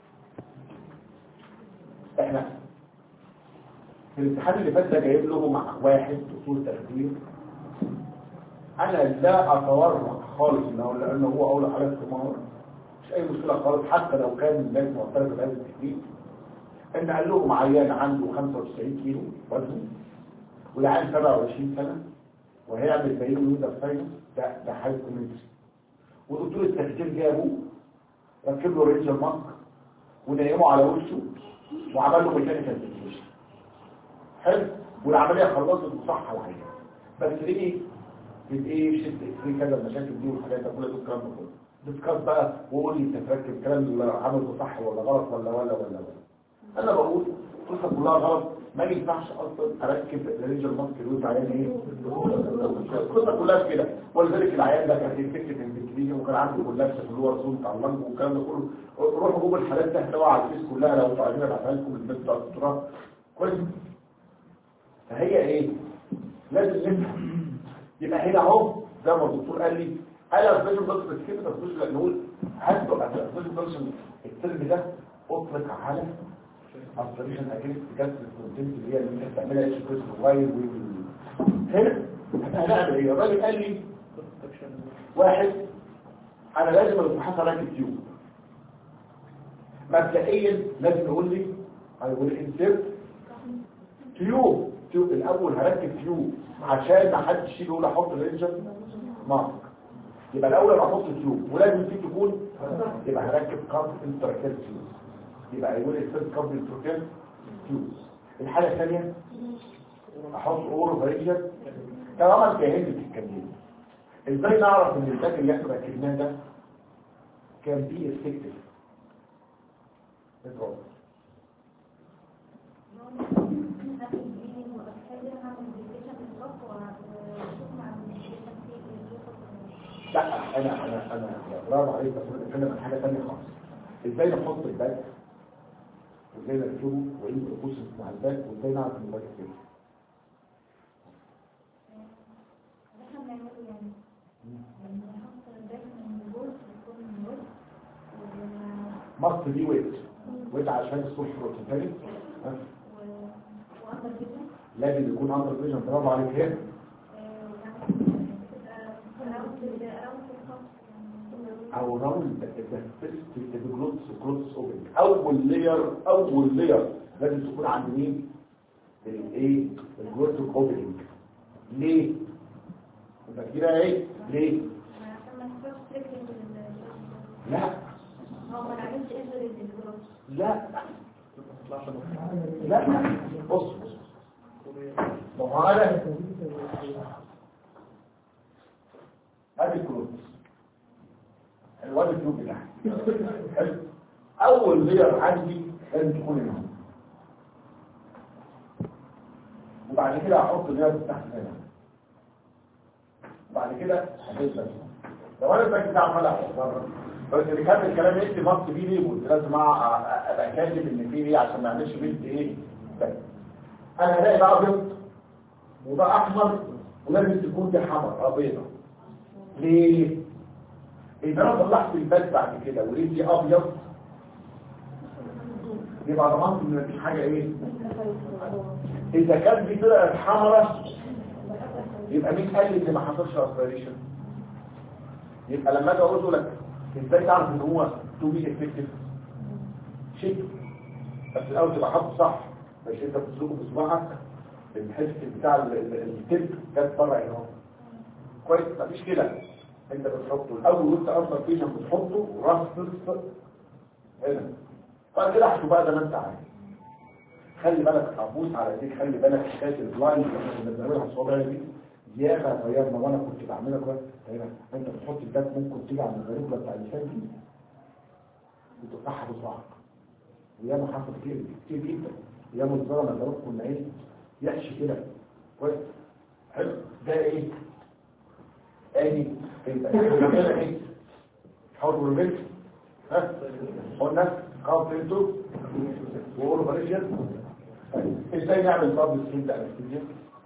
احنا في الامتحان اللي فات ده جايب له مع واحد دكتور تخدير انا لا اتورط خالص انه لانه هو اول حاله استمرار مش اي مشكله خالص حتى لو كان الناس معترفه بهذا التكليف ان قال لهم عيان عنده 95 كيلو وزن والعيان 27 سنه وهيعمل باين يوزر ساينس ده ده حاجه كوميدي ودكتور التخدير جابه ركب له رينجر ماسك ونيمه على وشه وعمل له ميكانيكال فيكيشن حلو والعمليه خلصت وصح العيان بس ليه ايه شد اكسري كذا المشاكل دي والحاجات دي كلها الكلام ده كله ديسكاس بقى وقول لي انت فاكر الكلام اللي عمله صح ولا غلط ولا ولا ولا ولا انا بقول القصه كلها غلط ما ينفعش اصلا اركب الرينجر ماسك يوز عيان ايه القصه كلها كده ولذلك العيان ده كان يفتكر ان الكليه وكان عنده كولابس في اللور زون بتاع اللنج والكلام ده كله روحوا جوجل الحالات ده هتلاقوها على الفيس كلها لو انتوا عايزين ابعتها لكم البيت بتاع الدكتوراه كويس فهي ايه لازم نفهم يبقى هنا اهو زي ما الدكتور قال لي انا سبيشال دكتور سكيب بس نقول هاتوا سبيشال دكتور الترم ده اطلق على اوبريشن اجينست جاست الكونتنت اللي هي اللي انت بتعملها ايش كويس موبايل هنا هنعمل ايه الراجل قال لي واحد انا لازم الفحص راكب تيوب مبدئيا لازم يقول لي هيقول انسيرت تيوب تيوب الاول هركب تيوب عشان ما حدش يجي يقول احط الانجن مارك يبقى الاول انا احط تيوب ولازم دي تكون يبقى هركب كارت انتراكيل تيوب يبقى يقول الفيرست كارت انتراكيل تيوب الحاله الثانيه احط اورو فريجر طالما جاهزه الكمين ازاي نعرف ان الباك اللي احنا ركبناه ده كان بي افكتيف لا انا انا انا برافو عليك بس انا بتكلم عن حاجه ثانيه خالص ازاي نحط الباك وازاي نركبه وايه البروسيس مع الباك وازاي نعرف ان الباك كده مصر دي ويت ويت عشان الصوت بروتين تاني ها؟ لازم يكون اندر فيجن برافو عليك هنا او راوند الجلوتس جلوتس اوبن اول لير اول لير لازم تكون عند مين الايه الجلوتس اوبننج ليه يبقى كده ايه ليه لا لا لا بص بص ما هو انا ادي الكروت الواد التوب بتاعي حلو. اول لير عندي لازم تكون هنا وبعد كده احط لير تحت هنا وبعد كده هتثبت لو انا الباك بتاع عمال بره بس اللي كان الكلام يكتب نص بيه ليه قلت لازم أع- أ- ابقى كاتب ان في ايه عشان ما اعملش بنت ايه باك. انا هلاقي ده ابيض وده احمر ولازم تكون دي حمر بيضه ليه اذا انا طلعت الباك بعد كده ولقيت دي ابيض يبقى ضمنت ان مفيش حاجه ايه اذا كانت دي طلعت حمرا يبقى مين قال لي ان ما حصلش اسبريشن يبقى لما اجي اقول لك ازاي تعرف ان هو تو بي افكتيف شيء بس الاول تبقى حاطه صح مش انت بتسلكه بصباعك الحته بتاع ال- ال- التلك جت بره هنا اهو. كويس مفيش كده انت بتحطه الاول وانت اصلا فيشن بتحطه وراس نصف هنا بعد كده احطه بقى زي ما انت عايز خلي بالك ابوس على ايديك خلي بالك حكايه البلايند اللي احنا كنا بنعملها الصوابع دي ياما غيرنا وانا كنت بعملها كويس هنا انت بتحط الباك ممكن تيجي على الغريبه بتاع اللسان دي وتفتحها بصباعك وياما حصل كتير كتير جدا ياما الظلمه اللي كنا ايه يحشي كده كويس حلو ده ايه ادي انت بنعملها ايه حاول ورميت ها قلنا قاف انتو وقولوا فريشن ازاي نعمل ضرب السين ده انستيجين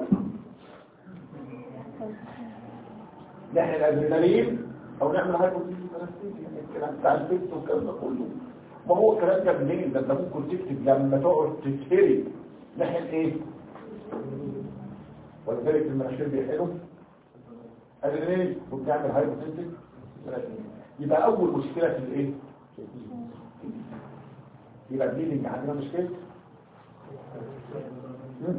نحن الادرينالين او نعمل هايبوثيسيس انستيجين الكلام بتاع الفيكس والكلام ده كله ما هو الكلام ده منين ده انت ممكن تكتب لما تقعد تتهري نحن ايه ولذلك المناخير بيحلوا ادرينالين وبنعمل هايبوثيسيس يبقى اول مشكله في الايه يبقى بليدنج عندنا مشكله مم.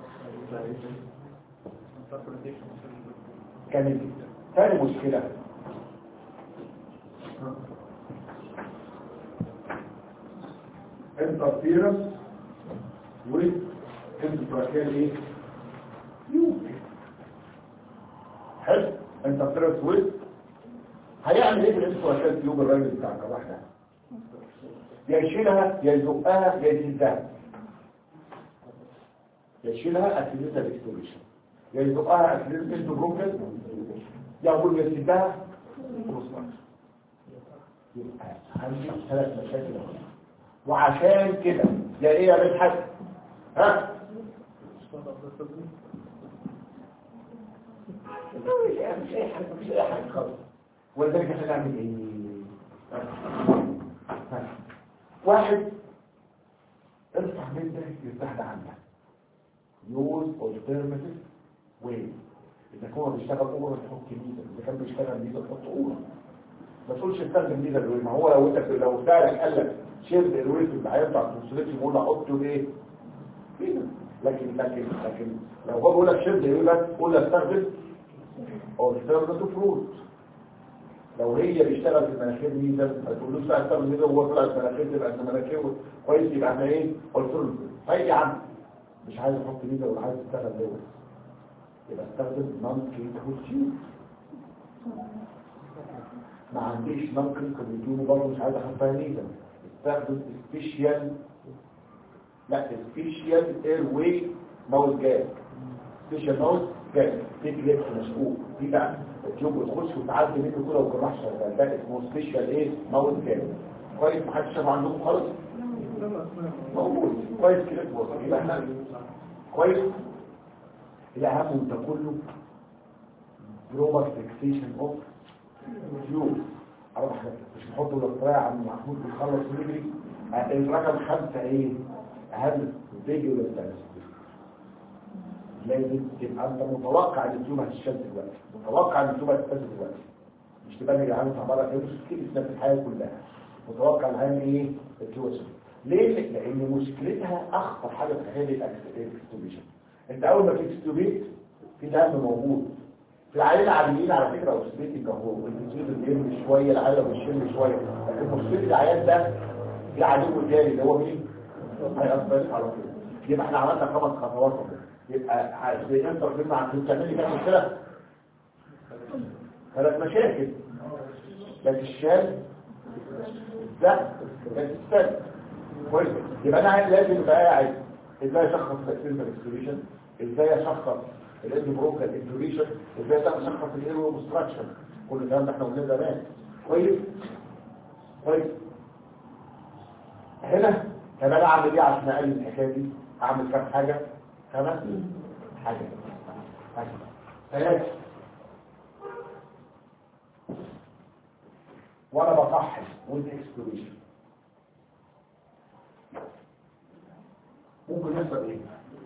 كانت ثاني مشكلة interference with intratracheal ايه؟ يمكن حلو interference with هيعمل ايه في الانتراكيال تيوب الراجل بتاع الجراح ده؟ يا يشيلها يا يزقها يا يسدها يا يشيلها اكسيدنتال اكسبلوشن يا يزقها اكسيدنتال بروكن يا يقول يسدها يبقى عندي ثلاث مشاكل أهو. وعشان كده يا ايه يا مدحت ها مش مش اي حاجه مفيش اي حاجه خالص ولذلك احنا نعمل ايه ها. واحد ارفع من ده يرتاح ده عندك يوز alternative وين اذا كان هو بيشتغل اوره تحط ميزه اذا كان بيشتغل ميزه تحط اوره ما تقولش استخدم ميزه الويل ما هو لو انت لو سالك قال لك شيل الويل في العيان بتاع الكونسوليتي بقول له حطه ايه كده لكن لكن لكن لو هو بيقول لك شيل الويل بس قول له استخدم او استخدم فروت لو هي بيشتغل في المناخير ميزه ما تقولوش لا استخدم ميزه وهو طلع في المناخير تبقى المناخير كويس يبقى احنا ايه قلت له طيب يا عم مش عايز احط ميزه ولا عايز اشتغل دوت يبقى استخدم نون كلينيكال تيوب ما عنديش نون كلينيكال تيوب برضه مش عايز احطها ميزه استخدم سبيشال لا سبيشال اير واي ماوس جاز سبيشال ماوس جاز تيجي لبس مشقوق دي بقى التيوب بتخش وتعدي منه كده والجراح شغال ده اسمه سبيشال ايه ماوس جاز كويس محدش شاف عندكم خالص موجود كويس كده يبقى احنا كويس الأهم من ده كله جلوبال فيكسيشن اوف تيوب أربع حاجات مش نحط الاختراع عم محمود بيخلص ويجري الرقم خمسة ايه أهم فيديو للتنس لازم تبقى انت متوقع ان التيوب هتشتغل دلوقتي متوقع ان التيوب هتشتغل دلوقتي مش تبقى يا جدعان انت بره كده مش كده في الحياه كلها متوقع ان هي ايه التيوب ليه لان مشكلتها اخطر حاجه في هذه الاكستوبيشن انت اول ما تكستوبيت في دم موجود في العيال العاديين على فكره اوكسيديتنج اهو الانسولين بيرمي شويه العيال بيشم شويه لكن مشكله العيال ده في عدو تاني اللي هو مين هيأثر على طول يبقى احنا عملنا خمس خطوات اهو يبقى زي انت قلنا عن بتعمل لي كام مشكله ثلاث مشاكل لكن الشال ده كانت السد كويس يبقى انا لازم ابقى قاعد ازاي اشخص تاثير الاكسبريشن ازاي اشخص الاند بروكال انتوريشن ازاي اشخص الايرو اوبستراكشن كل الكلام ده احنا قلنا زمان كويس كويس هنا طب انا اعمل ايه عشان اقلل الحكايه دي اعمل كام حاجه خمس حاجه حاجه ثلاثه وانا بصحح وانت اكسبلوريشن ممكن يحصل ايه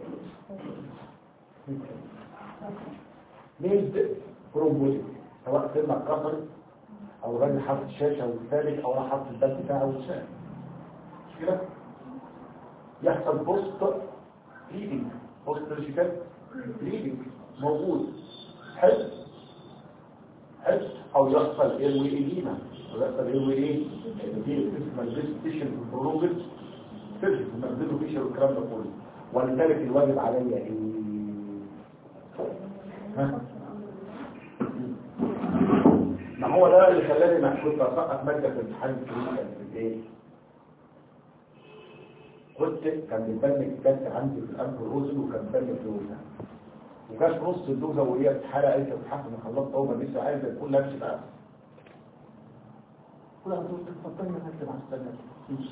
ميد برومبوزيت سواء سلمة اتكسرت او الراجل حاطط الشاشه والثالث او انا حاطط الباب بتاعه والشاشه مش كده يحصل بوست بليدنج بوست ريجيكال بليدنج موجود حلو حلو او يحصل اير وي ايديما ويحصل اير وي ايه اللي دي اسمها الريستيشن برولونجد سيرجن المخزن فيشر والكلام ده كله ولذلك الواجب عليا ايه ها ما هو ده اللي خلاني ما كنت اسقط ماده في امتحان الكلينيكال في الايه كنت كان بيبان كانت عندي في الانف الروزن وكان بيبان في الوزن وكانت نص الدوزه وهي بتحرق قالت لي حسن خلصت اول ما لسه عايزه تقول نفسي بقى كلها بتقول تفضلي انا هكتب على السنه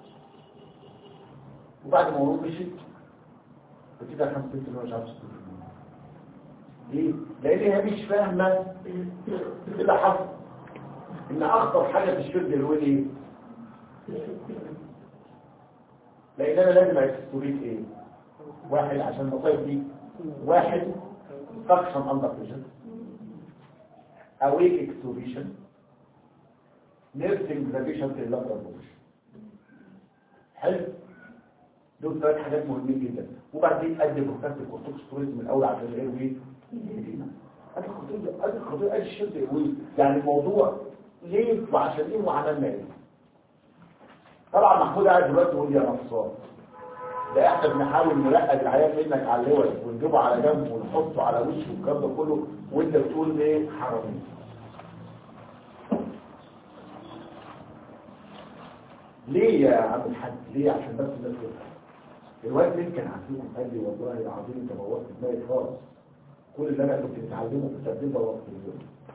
وبعد ما هو مشيت بتبقى خمسة ست مش عارف ليه؟ لان هي مش فاهمه ايه اللي حصل ان اخطر حاجه في الشرب اللي هو ايه لان انا لازم اكستوريت ايه واحد عشان المصايب دي واحد سكشن اندر بريشر اويك اكستوريشن نيرسينج ذا بيشنت ان لاترال بوزيشن حلو دول ثلاث حاجات مهمين جدا وبعدين ادي بروكاست الكورتوكستوريز من الاول عشان الاير وي ادي الخطوط ادي الخطوط ادي الشد وي يعني الموضوع ليه وعشان ايه وعملنا ايه طبعا محمود قاعد دلوقتي يقول لي يا نصار ده احنا بنحاول نرقد العيال منك على اللوز ونجيبه على جنب ونحطه على وشه والكلام ده كله وانت بتقول ايه حرامي ليه يا عم الحاج ليه عشان بس الناس تفهم الواد اللي كان عندكم قال لي والله العظيم انت بوظت دماغي خالص كل اللي انا كنت متعلمه في التدريب بوظت اليوم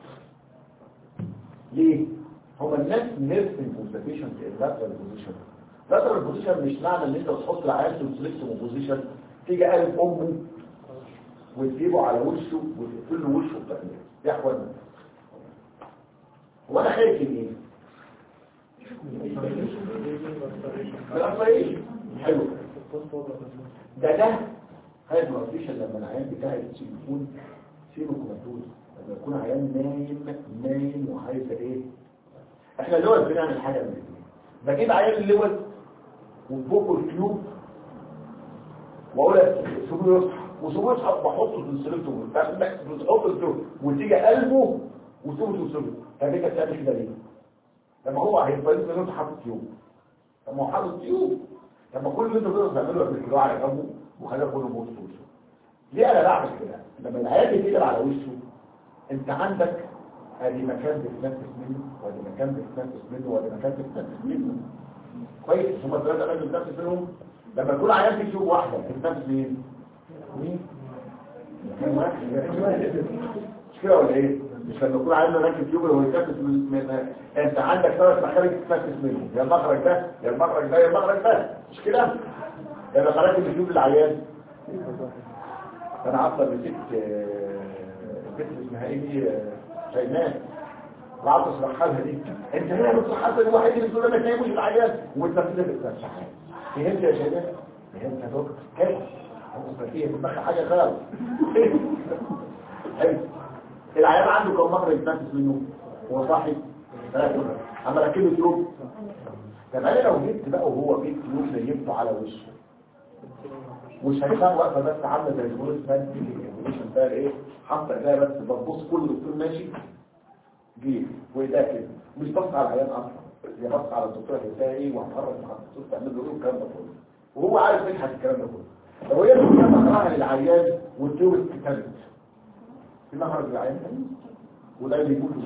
ليه هما الناس نيرسنج اوبزرفيشن في اللاترال بوزيشن اللاترال بوزيشن مش معنى ان انت تحط العيال في الفليكس بوزيشن تيجي قالب امه وتجيبه على وشه وتقفل له وشه بتعمل يا اخوانا هو انا خايف من ايه بالأفريج حلو ده ده هايبرتيشن لما العيان بتاعي يكون سيرو كوماتوز لما يكون عيان نايم نايم وعايز ايه احنا اللوز بنعمل حاجه من الاثنين بجيب عيان اللوز وفوقه الكيوب واقول لك سيبوه يصحى وسيبوه يصحى بحطه في السلكتوم بتحط الكيوب وتيجي قلبه وتسيبه توصله طب انت بتعمل كده ليه؟ لما هو هيبقى لازم انت حاطط تيوب طب ما هو حاطط تيوب طب ما كل اللي انت تقدر تعمله قبل كده على جنبه وخليه كله بوست وشه ليه انا بعمل كده لما العيال بتقلب على وشه انت عندك ادي مكان بتتنفس منه وادي مكان بتتنفس منه وادي مكان بتتنفس منه كويس هما الثلاثه اماكن بتتنفس منهم لما يكون عيال في تيوب واحده بتتنفس مين؟ مين؟ مكان واحد مش كده ولا ايه؟ مش لما يكون عندنا راكب تيوب هو يتنفس من, من انت عندك ثلاث مخارج تتنفس منهم يا المخرج ده يا المخرج ده يا المخرج ده مش كده؟ لما خرجت من تيوب العيان انا عطل بست بنت اسمها ايه دي شيماء وقعدت اشرحها لها دي انت هنا بتصحى الواحد اللي بتقول لك ايه مش العيان وانت كده بتشرح فهمت يا شيماء فهمت يا دكتور كيف فيه في دماغها حاجه خالص حلو العيان عنده كم مره يتنفس منه هو صاحي ثلاثة اما ركب له تيوب طب انا لو جبت بقى وهو جبت تيوب نيمته على وشه مش هيخاف واقفه بس عامله زي الجول فانتي الايفولوشن ده ايه حاطه ايديها بس بتبص كل دكتور ماشي جيب وايديها كده مش بص على العيان اصلا هي بص على الدكتور هيديها ايه وهتهرب مع الدكتور تعمل له ايه والكلام ده كله وهو عارف يضحك الكلام ده كله لو هي مخرجها للعيان والتيوب اتكتبت في مخرج العيان تاني وده اللي بيقوله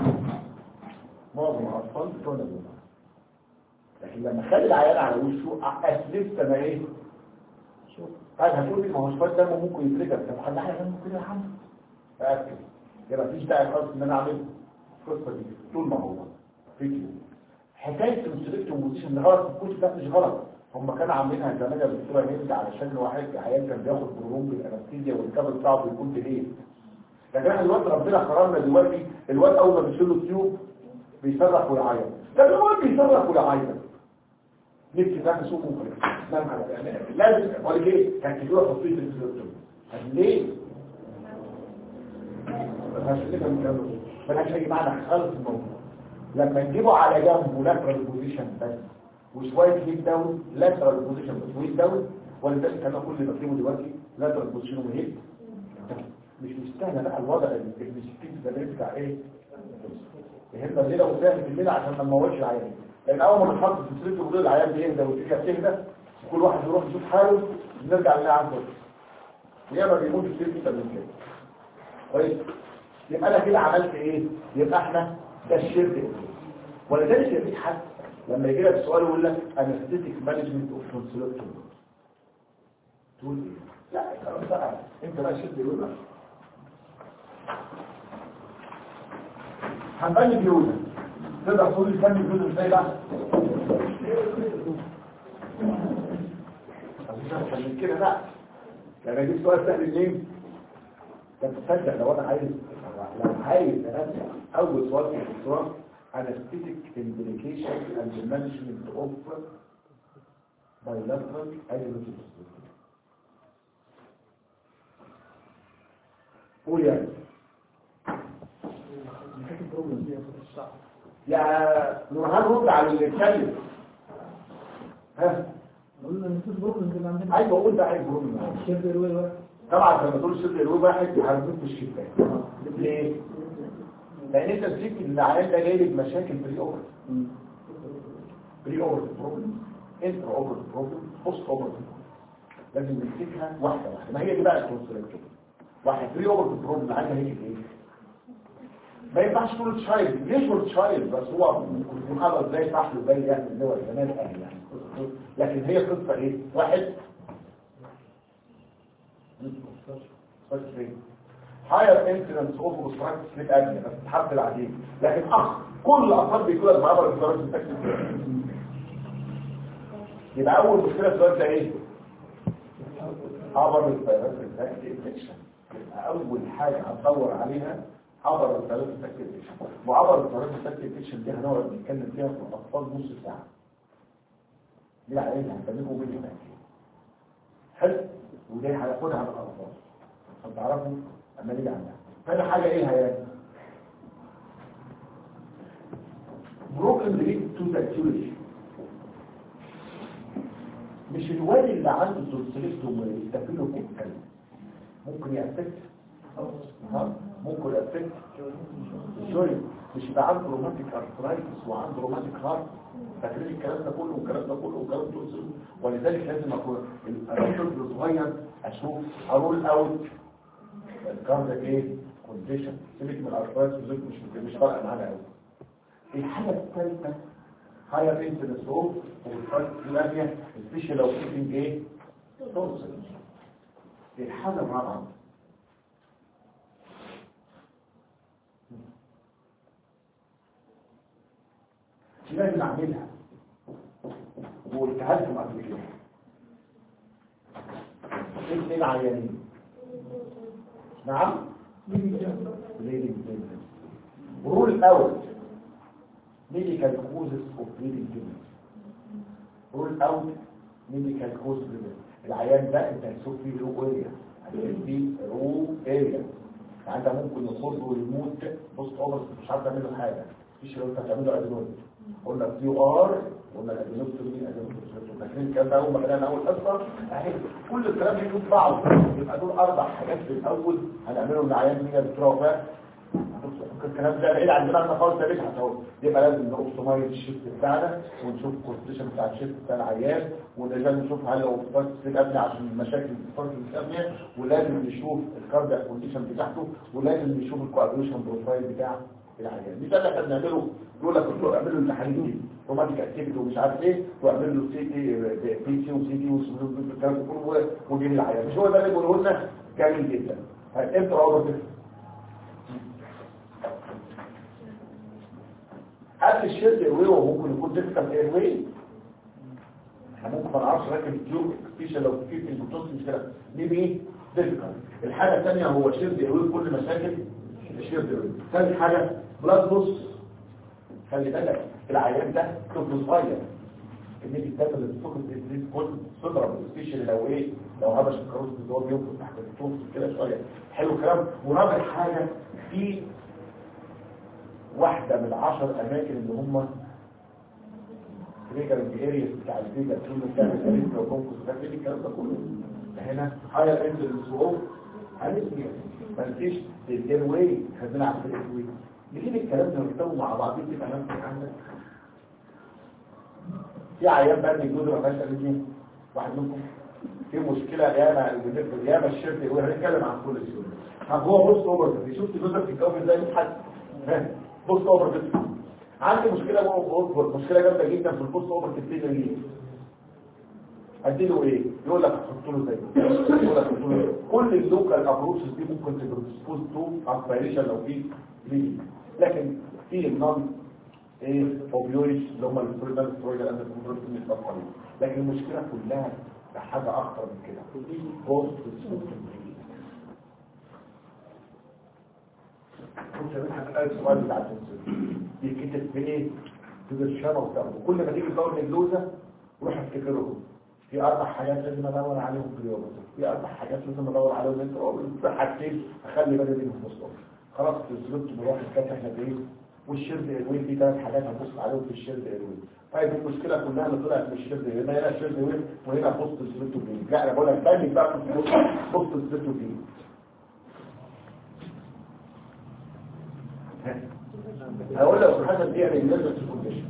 معظم الاطفال بتوع ده لكن لما خلي العيان على وشه اسلفت انا ايه طيب هتقول لي ما هو شويه دم ممكن يترجع طب خلي حاجه دم كده يا عم فاكر يبقى مفيش داعي خالص ان انا اعمل القصه دي طول ما هو فيديو حكايه السلكتيف بوزيشن ده غلط الكوش ده مش غلط هم كانوا عاملينها زمان يا دكتوره هند علشان الواحد عيان كان بياخد بروم بالانستيزيا والكابل بتاعه بيكون بايه لكن احنا دلوقتي ربنا كرمنا دلوقتي الواد اول ما بيشيل له التيوب بيصرخ ويعيط ده الواد بيصرخ ويعيط نفسي نفس سوق مخرج نعم على لازم ولا ليه كان كده تطبيق الفلوس ليه عشان كده بنكمل ملهاش اي معنى خالص الموضوع لما نجيبه على جنبه لاترال بوزيشن بس وشويه هيت داون لاترال بوزيشن بس وهيت داون ولذلك انا كل اللي بكتبه دلوقتي لاترال بوزيشن وهيت مش مستاهله بقى الوضع اللي الستين ده بتاع ايه فهمنا ليه لو فاهم الليله عشان ما نموتش العيان لان اول ما نتحط في سلسله وجود العيان بيهدى والفكره بتهدى وكل واحد يروح يشوف حاله نرجع نلاقي عنده وياما بيموت كتير جدا من كده كويس يبقى انا كده عملت ايه يبقى احنا ده الشرك ولذلك يا بيه حد لما يجي لك سؤال يقول لك انستيتيك مانجمنت اوف كونسلوكتور تقول ايه لا خلاص بقى انت بقى شد يقول لك هنبني بيونا تقدر تقول لي فن بيونا ازاي بقى من كده بقى يعني اجيب سؤال سهل ليه طب تصدق لو انا عايز لو عايز انسى اول سؤال في الدكتوراه anesthetic implication and the management of bilateral ideology قول يعني يا نورهان رد على اللي اتكلم ها قلنا ان في بروبلم اللي عندنا ايوه قول ده عايز بروبلم الشيب الوي واحد طبعا لما تقول الشد الوي واحد هيرموك في الشباك ليه؟ لان انت تشك ان العيان ده جاي لك مشاكل بري اوفر بري اوفر بروبلم انتر اوفر بروبلم بوست اوفر لازم نمسكها واحده واحده ما هي دي بقى الكونسلكتور واحد بري اوفر بروبلم عايزه هيك ايه؟ ما ينفعش تقول تشايلد ليش تقول تشايلد بس هو محمد زي صاحبه زي يعني اللي هو زمان اهل يعني لكن هي قصه ايه؟ واحد higher incidence of obstructive sleep apnea بس تحب العديد لكن اخ كل الاطفال بيقولوا لك بعبر الفيروس التكتيك يبقى اول مشكله في السؤال ده ايه عبر الفيروس التكتيك يبقى اول حاجه هندور عليها عبر الفيروس التكتيك وعبر الفيروس التكتيك دي هنقعد نتكلم فيها في الاطفال نص ساعه دي علينا هنتكلموا بين حلو ودي هياخدها من الألفاظ عشان تعرفوا أما نيجي عندها تاني حاجة إيه هي broken lead to the accusation مش الوالي اللي عنده سلسلته ويستقبله كتل ممكن يأفكت ها ممكن يأفكت سوري مش يبقى عنده روماتيك ارثرايتس وعنده روماتيك هارت فاكرين الكلام ده كله والكلام ده كله والكلام ده كله ولذلك لازم اكون الطفل الصغير اشوف ارول اوت الكاردياك ايه كونديشن سيبك من الارثرايتس مش مش فارقه معانا قوي الحاله الثالثه هاير انسلس اوف والفايتلافيا سبيشال لو كيفنج ايه توصل الحاله الرابعه دي لازم اعملها وقلتها لكم قبل كده اثنين عيانين نعم bleeding symptoms rule out medical causes of bleeding symptoms rule out medical causes of bleeding العيان ده انت هتشوف فيه رو اريا هتشوف فيه رو اريا يعني ده ممكن يصد ويموت بص عمرك مش عارف تعمل له حاجه مفيش لو انت هتعمل له ادنوز قلنا كيو ار قلنا الادنوز مين ادنوز فاكرين الكلام ده اول ما بدانا اول حصه اهي كل الكلام بيكون بعض يبقى دول اربع حاجات في الاول هنعملهم لعيان مين الدكتور وفاء الكلام ده بعيد عن دماغنا خالص ده بيتحط اهو يبقى لازم نقص ميه الشيفت بتاعنا ونشوف الكونستيشن بتاع الشيفت بتاع العيان ولازم نشوف هل لو فاست في الابنيه عشان المشاكل في فاست في الابنيه ولازم نشوف الكاردياك كونديشن بتاعته ولازم نشوف الكوابيوليشن بروفايل بتاع العيان مش ده اللي احنا بنعمله يقول لك الدكتور اعمل له التحاليل دي روماتيك اكتيفيتي ومش عارف ايه واعمل له سي تي بي سي وسي تي والكلام ده كله وجيب العيان مش هو ده اللي بيقوله لنا جميل جدا امتى اقدر تفهم قبل الشرد ايروي وممكن يكون ديفيكالت ايروي احنا ممكن ما نعرفش راكب التيوب سبيشال لو في في البطوس مش كده ليه بيه ديفيكالت الحاجه الثانيه هو شرد ايروي كل مشاكل الشرد ايروي ثالث حاجه بلاد بوس خلي بالك العيان ده طفل صغير كميه الدم اللي بتفقد الانسولين كل تضرب سبيشال لو ايه لو هبش الكاروس اللي هو بينفخ تحت الطوف كده شويه حلو الكلام ورابع حاجه في واحدة من عشر أماكن اللي هم تريجر الاريا بتاع الفيجا كل بتعمل اريا وكونكوس وكافيه الكلام ده كله هنا هاير انزل الصعود هنسمع ما نسيش الاير واي خدنا على الاير واي نجيب الكلام ده ونكتبه مع بعض تبقى نفسك عندك في عيان بقى الجزء ما فيهاش اريتميا واحد منكم في مشكله ياما ياما الشركه وهنتكلم عن كل شيء طب هو بص اوفر شفت جزء في الكوفي ازاي حد بوست اوفر كده عندي مشكله جوه مشكله جامده جدا في البوست اوفر كده ليه اديله ايه يقول لك حط له زي يقول لك حط له كل اللوكال ابروتشز دي ممكن تبروسبوز تو اسبيريشن لو في ليه لكن في النون ايه اوبيويدز اللي هم الفريدال سترويد اند كنترول مش لكن المشكله كلها حاجه اخطر من كده بوست السؤال بتاع التنسيق بيتكتب في ايه في الشرع وبتاعه كل ما تيجي تدور الجوزة روح افتكرهم في اربع حاجات لازم ادور عليهم في اليوم في اربع حاجات لازم ادور عليهم انت في حاجتين اخلي بالي منهم في الصبح خلاص الزبط بروح الكات احنا في ايه والشرد ايروين في ثلاث حاجات هنبص عليهم في الشرد ايروين طيب المشكله كلها اللي طلعت من الشرد هنا هنا الشرد ايروين وهنا بوست الزبط فين لا انا بقول لك تاني بقى في بوست الزبط فين هقول لك حسب دي يعني النزل كونديشن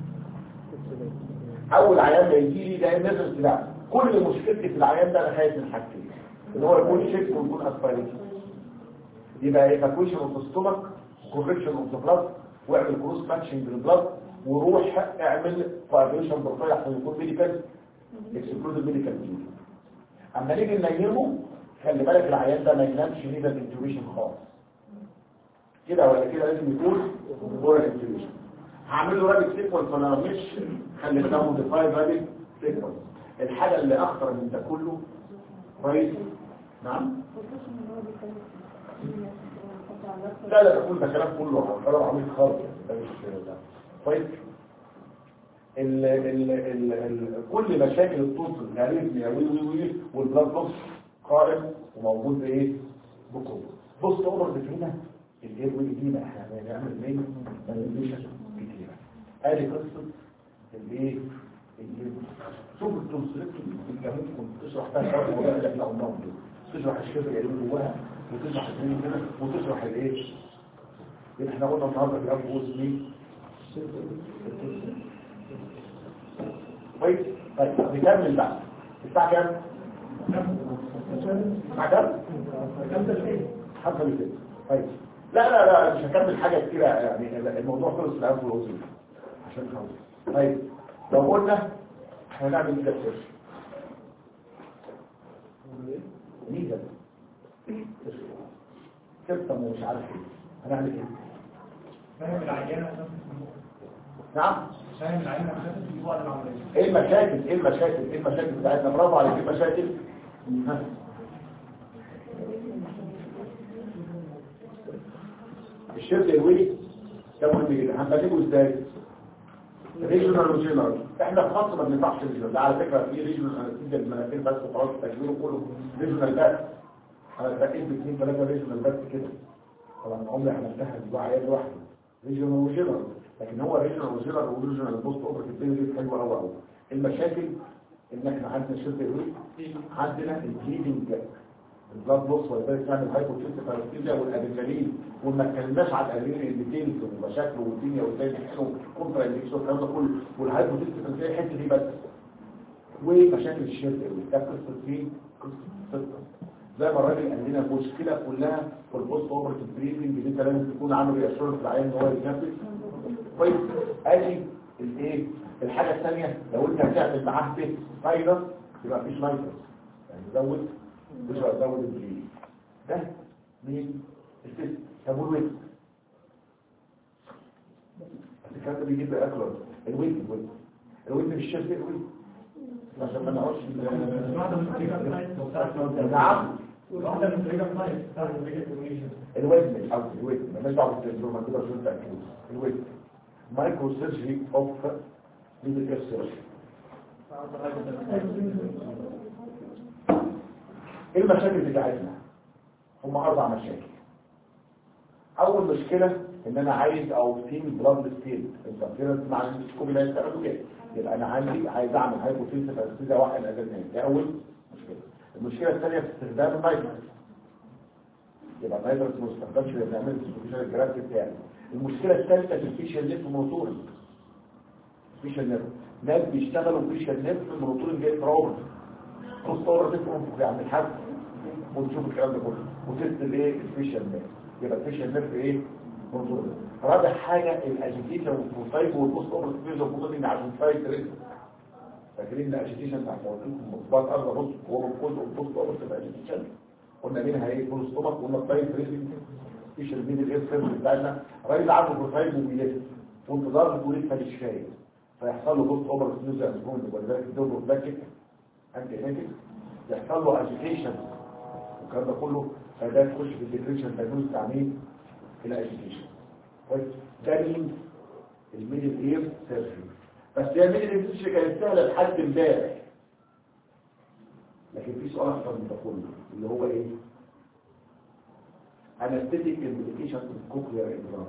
اول عيان ده يجي لي ده النزل لا كل مشكلتي في العيان ده انا خايف من حاجتين ان هو يكون شيك ويكون اسبيريشن يبقى ايفاكويشن اوف ستومك كوركشن اوف ذا بلاد واعمل كروس ماتشنج للبلاد وروح اعمل فايبريشن بروفايل عشان يكون ميديكال اكسكلود ميديكال ديوتي اما نيجي ننيمه خلي بالك العيان ده ما ينامش نيزل انتوبيشن خالص كده ولا كده لازم يكون اورال انتوبيشن هعمل له رابط سيكونس ولا مش خلي بالك موديفايد رابط سيكونس الحاجه اللي اخطر من ده كله كويس نعم لا لا كل ده كلام كله كلام عميق خالص ده مش ده كويس ال ال ال ال كل مشاكل الطفل الاريثميا وي وي وي والبلاد لوس قائم وموجود بايه بقوه بص اوفر هنا الايه والجديده احنا بنعمل ليه مانيبيشن كتيره ادي قصه الايه الجيم. شوف التونسلكت انت ممكن تشرح فيها شرح ولا اللي احنا قلناهم دول تشرح الشركه اللي جواها وتشرح الدنيا كده وتشرح الايه اللي احنا قلنا النهارده في ابو اسمي كويس طيب نكمل بقى الساعه كام؟ الساعه كام؟ حصل كده طيب لا لا لا مش هكمل حاجه كتيره يعني الموضوع خلص في الاول والوظيفه عشان خلص طيب لو قلنا هنعمل كده سيرش ميزه سيستم ومش عارف ايه هنعمل ايه فاهم العينة عشان نعم فاهم العينة عشان في وقت العملية ايه المشاكل ايه المشاكل ايه المشاكل بتاعتنا برافو عليك ايه المشاكل ها. الشرط الويلي ده مهم جدا هنبلغه ازاي ريجونال وجنرال احنا في مصر ما بندفعش ريجونال ده على فكره في ريجونال انستيزيا المناخير بس وخلاص تكبيره كله ريجونال بس انا بقيت باثنين ثلاثه ريجونال بس كده طبعا عمري عملتها دي عيال لوحده ريجونال وجنرال لكن هو ريجونال وجنرال وريجونال بوست اوفر في الدنيا دي حلوه قوي قوي المشاكل ان احنا عندنا شرط الويلي عندنا البليدنج البلاد بوس ولذلك نعمل هايبوتنسيف انستيزيا والادرينالين وما اتكلمناش على الادرينالين الديتيلز ومشاكله والدنيا وازاي نحله كونترا اندكشن والكلام ده كله والهايبوتنسيف انستيزيا الحته دي بس ومشاكل الشرط ده قصه فين قصه ستة زي ما الراجل قال لنا المشكله كلها في البوست اوبرتيف بريفنج اللي انت لازم تكون عامل رياشورنس العيان ان هو يتنفس كويس ادي الايه الحاجه الثانيه لو انت هتعمل معاه تيست فايروس يبقى مفيش فايروس يعني زود مش هزود الجي ده مين التست طب والويت الكلام ده بيجيب اكلر الويت الويت الويت مش شرط الويت عشان ما نقعدش واحدة من الطريقة بتاعت لو بتاعت لو نعم واحدة من الطريقة بتاعت بتاعت الريجن الوزن او الويت مالناش دعوه بالتنزل ما تقدرش انت تاكله الويت مايكرو سيرجري اوف ميديكال سيرجري ايه المشاكل بتاعتنا هم اربع مشاكل اول مشكله ان انا عايز او تيم بلاد ستيل انترفيرنس مع السكوب اللي هيستعملوا كده يبقى انا عندي عايز اعمل هايبوتنسيف انستيزيا واحد ادرينالين ده اول مشكله المشكله الثانيه في استخدام النايترس يبقى النايترس ما استخدمش لما نعمل ديستريبيوشن الجراف بتاعي المشكله الثالثه في الفيشل نيرف موتورنج فيشل نيرف ناس بيشتغلوا فيشل نيرف الموتورنج جاي بروبلم مستورد تفهم يعني الحد ونشوف الكلام ده كله وتست الايه الفيشل نيرف يبقى الفيشل نيرف ايه موتورنج رابع حاجه الاجيتيشن والفوسايب والبوست اوبر سبيشال موتورنج عشان فايت ريسك فاكرين الاجيتيشن بتاع المضبوط ارض بص هو كله البوست اوبر تبقى اجيتيشن قلنا منها ايه بول ستومك قلنا الفايت ريسك فيش الميد الاير سيرفيس بتاعنا الراجل عنده بروفايل وبيلف وانتظار بيقول لسه مش فايق فيحصل له بوست اوبر سنوزا اسبوند ولذلك الدور باكت انتي هيتك يحصل له اجيتيشن والكلام ده كله فده تخش في الديكريشن تجوز تعميل الى اجيتيشن كويس ده مين الميدل اير سيرجري بس هي الميدل اير سيرجري كانت سهله لحد امبارح لكن في سؤال اكتر من ده كله اللي هو ايه anesthetic implication of cochlear implant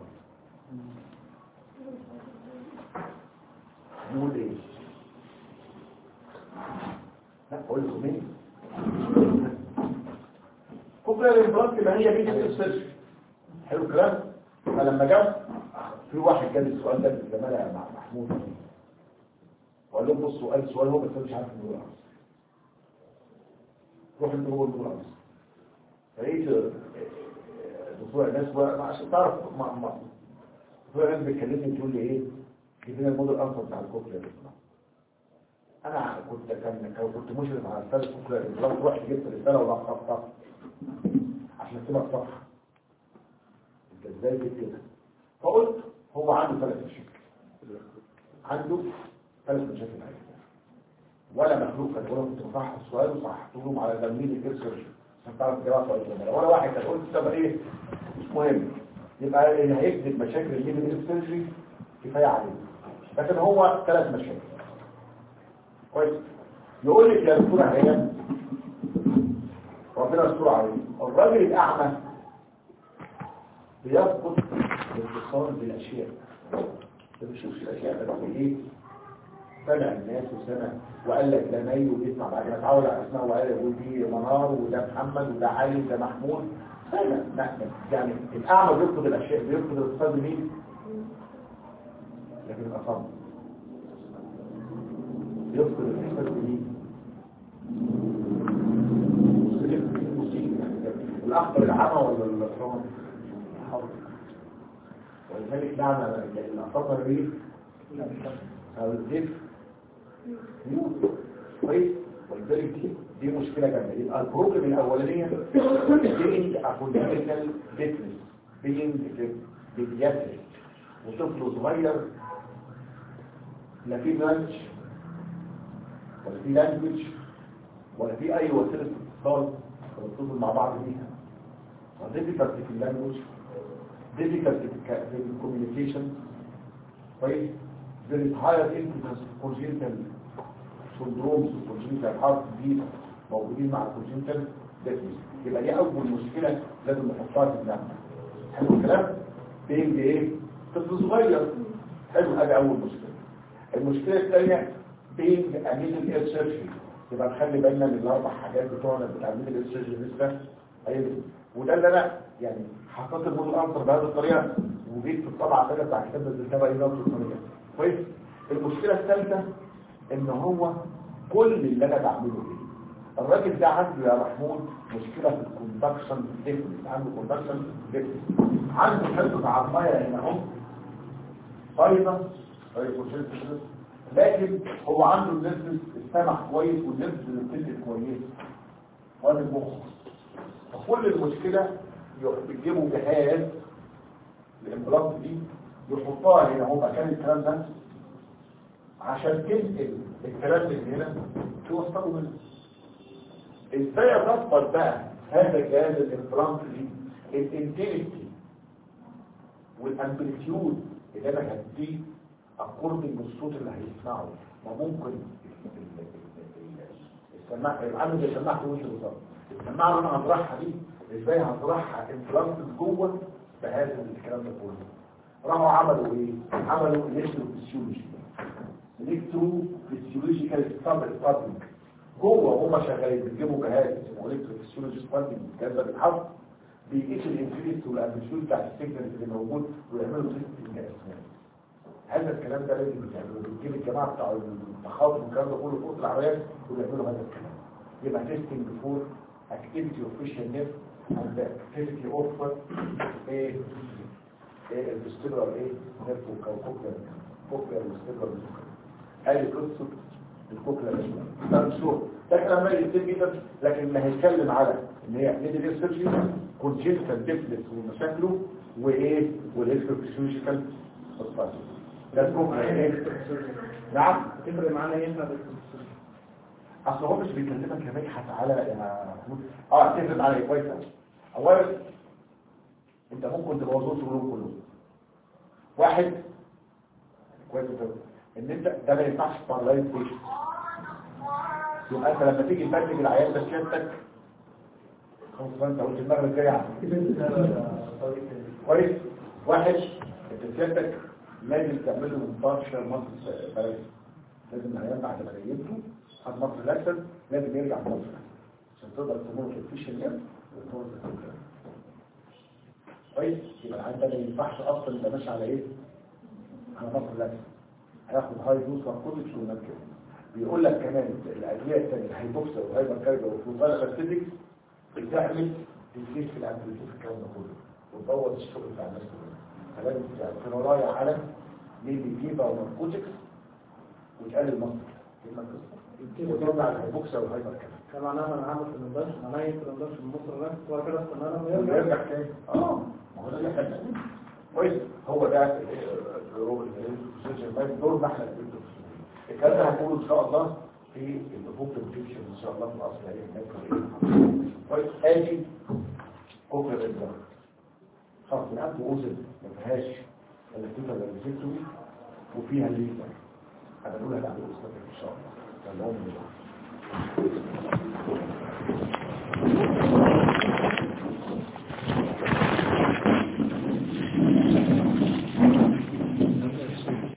نقول ايه لا اقول لكم ايه كوكلير امبلانت ما هي بيت السيرجري حلو الكلام فلما جاب في واحد جاب السؤال ده بالزمالة مع محمود وقال لهم بصوا قال السؤال هو بس أنا مش عارف نقول العرض روح انت هو نقول العرض فايه دكتور الناس عشان تعرف ما ما دكتور الناس بتكلمني تقول لي ايه جيب لنا الموديل الانسر بتاع الكوكلير انا كنت كان كنت مشرف على رساله الكوكلير لو رحت جبت رساله ولا خططت عشان اكتبها في صفحه انت ازاي جبت كده فقلت هو عنده ثلاث مشاكل عنده ثلاث مشاكل عايزة ولا مخلوق كان ولا كنت بصحح السؤال وصححت لهم على تلميذ الكيرسيرش عشان تعرف جواب سؤال الزملاء ولا واحد كان قلت طب ايه مش مهم يبقى اللي هيكتب مشاكل الميدل سيرجري كفايه عليه لكن هو ثلاث مشاكل كويس يقول لك يا دكتور هيان ربنا يستر عليه الراجل الاعمى بيفقد الاتصال بالاشياء ما بيشوفش الاشياء بس ايه سمع الناس وسمع وقال لك ده مي وبيسمع بعد ما اتعود على اسمه وقال يقول دي منار وده محمد وده علي وده محمود سمع لا يعني الاعمى بيفقد الاشياء بيفقد الاتصال بمين لكن الاصم يفقد الاحساس بمين الاخضر العمى ولا الاحمر ولذلك معنى الاخضر الريف او الزيت كويس ولذلك دي دي مشكله جامده يبقى البروبلم الاولانيه being a fundamental difference being pediatric وطفل صغير لا في لانش ولا في لانجوج ولا في اي وسيله اتصال بنتصل مع بعض بيها difficulty في اللانجوج difficulty في الكوميونيكيشن كويس there is higher incidence of congenital syndromes و congenital heart disease موجودين مع congenital deafness يبقى دي اول مشكله لازم نحطها في دماغنا حلو الكلام بين ايه طفل صغير حلو ادي اول مشكله المشكله الثانيه بين امين الاير سيرجري يبقى نخلي بالنا من الاربع حاجات بتوعنا بتاع امين الاير سيرجري لسه هينزل وده اللي انا يعني حطيت الموديل انسر بهذه الطريقه وجيت في الطبعه كده بتاع كتاب نزلتها بقى نفس الطريقه كويس المشكله الثالثه ان هو كل اللي انا بعمله ايه الراجل ده عنده يا محمود مشكله في الكوندكشن ديفنس عنده كوندكشن ديفنس عنده حته عظميه هنا اهو فاينه لكن هو عنده النفس السمع كويس والنفس الفيزيك كويس وادي المخ فكل المشكله بيجيبوا جهاز الامبلانت دي يحطها هنا هو مكان الكلام ده عشان تنقل الكلام اللي هنا توصله منه ازاي اضبط بقى هذا الجهاز الامبلانت دي الانتنسي والامبليتيود اللي انا هديه اكوردنج بالصوت اللي هيسمعه ما ممكن السماعه العامل اللي سماعته وش بالظبط السماعه اللي انا هطرحها دي ازاي هطرحها امبلانت جوه بهذا الكلام ده كله راحوا عملوا ايه عملوا الكتروفيسيولوجي الكترو فيسيولوجيكال ستابلنج جوه هم شغالين بيجيبوا جهاز اسمه الكتروفيسيولوجي ستابلنج الجهاز ده بيتحط بيقيس الانفليكس والامبليتيود بتاع السيجنال اللي موجود ويعملوا تيستنج اسنان هذا الكلام ده لازم يتعمل بتجيب الجماعه بتاع التخاطب والكلام ده كله فوق العمليات ويعملوا هذا الكلام يبقى تيستنج فور activity of facial nerve and the activity of ايه ايه الفستيبرال ايه نيرف وكوكوكلر كوكلر والفستيبرال هذه قصه الكوكلر ده مش هو ده كلام مالي كتير جدا لكن اللي هيتكلم على ان هي ميدل سيرجري كونجنتال ديفلس ومشاكله وايه والهيستروفيسيولوجيكال اوسباسي ده الكوكلر ايه نعم تفرق معانا ايه احنا اصل هو مش بيكلمك يا مدحت على يا محمود اه تفرق على كويس قوي اولا انت ممكن تبوظوه شغلهم كلهم واحد كويس قوي ان انت ده ما ينفعش بارلايز بيشن يبقى انت لما تيجي تبدل العيال ده سيادتك خلاص بقى انت قلت المره الجايه كويس واحد انت سيادتك لازم تعمل له منطقه مصر بلد لازم العيال بعد ما نيمته خد مصر الاكسل لازم يرجع مصر عشان تقدر تمر في الفيش اللي كويس يبقى العيال ده ما ينفعش اصلا يبقى ماشي على ايه على مصر الاكسل هياخد هاي دوز ناركوتكس ونات كده بيقول لك كمان الادويه الثانيه الهيبوكسا والهايبر كاربا والفلوزالا باكتيريكس بتعمل تنسيق في الامبليتيود الكلام ده كله وتبوظ الشغل بتاع الناس كلها فلازم تعمل ورايا على ليه بيجيبها وناركوتكس وتقلل مصر كلمه قصه وترجع الهيبوكسا والهايبر كاربا كان معناها انا عامل في النضاش انا في النضاش في مصر هناك وبعد كده استنى لما يرجع يرجع تاني اه ما هو ده اللي احنا بنعمله. كويس هو ده دور ما احنا الكلام ده هنقوله ان شاء الله في الفوق الفيكشن ان شاء الله في الاصل هي هناك كويس ادي كفر الدم خلاص الاب وزن ما فيهاش الا كده ولا فيكتوري وفيها الليزر هنقولها بعد الاستاذ ان شاء الله اللهم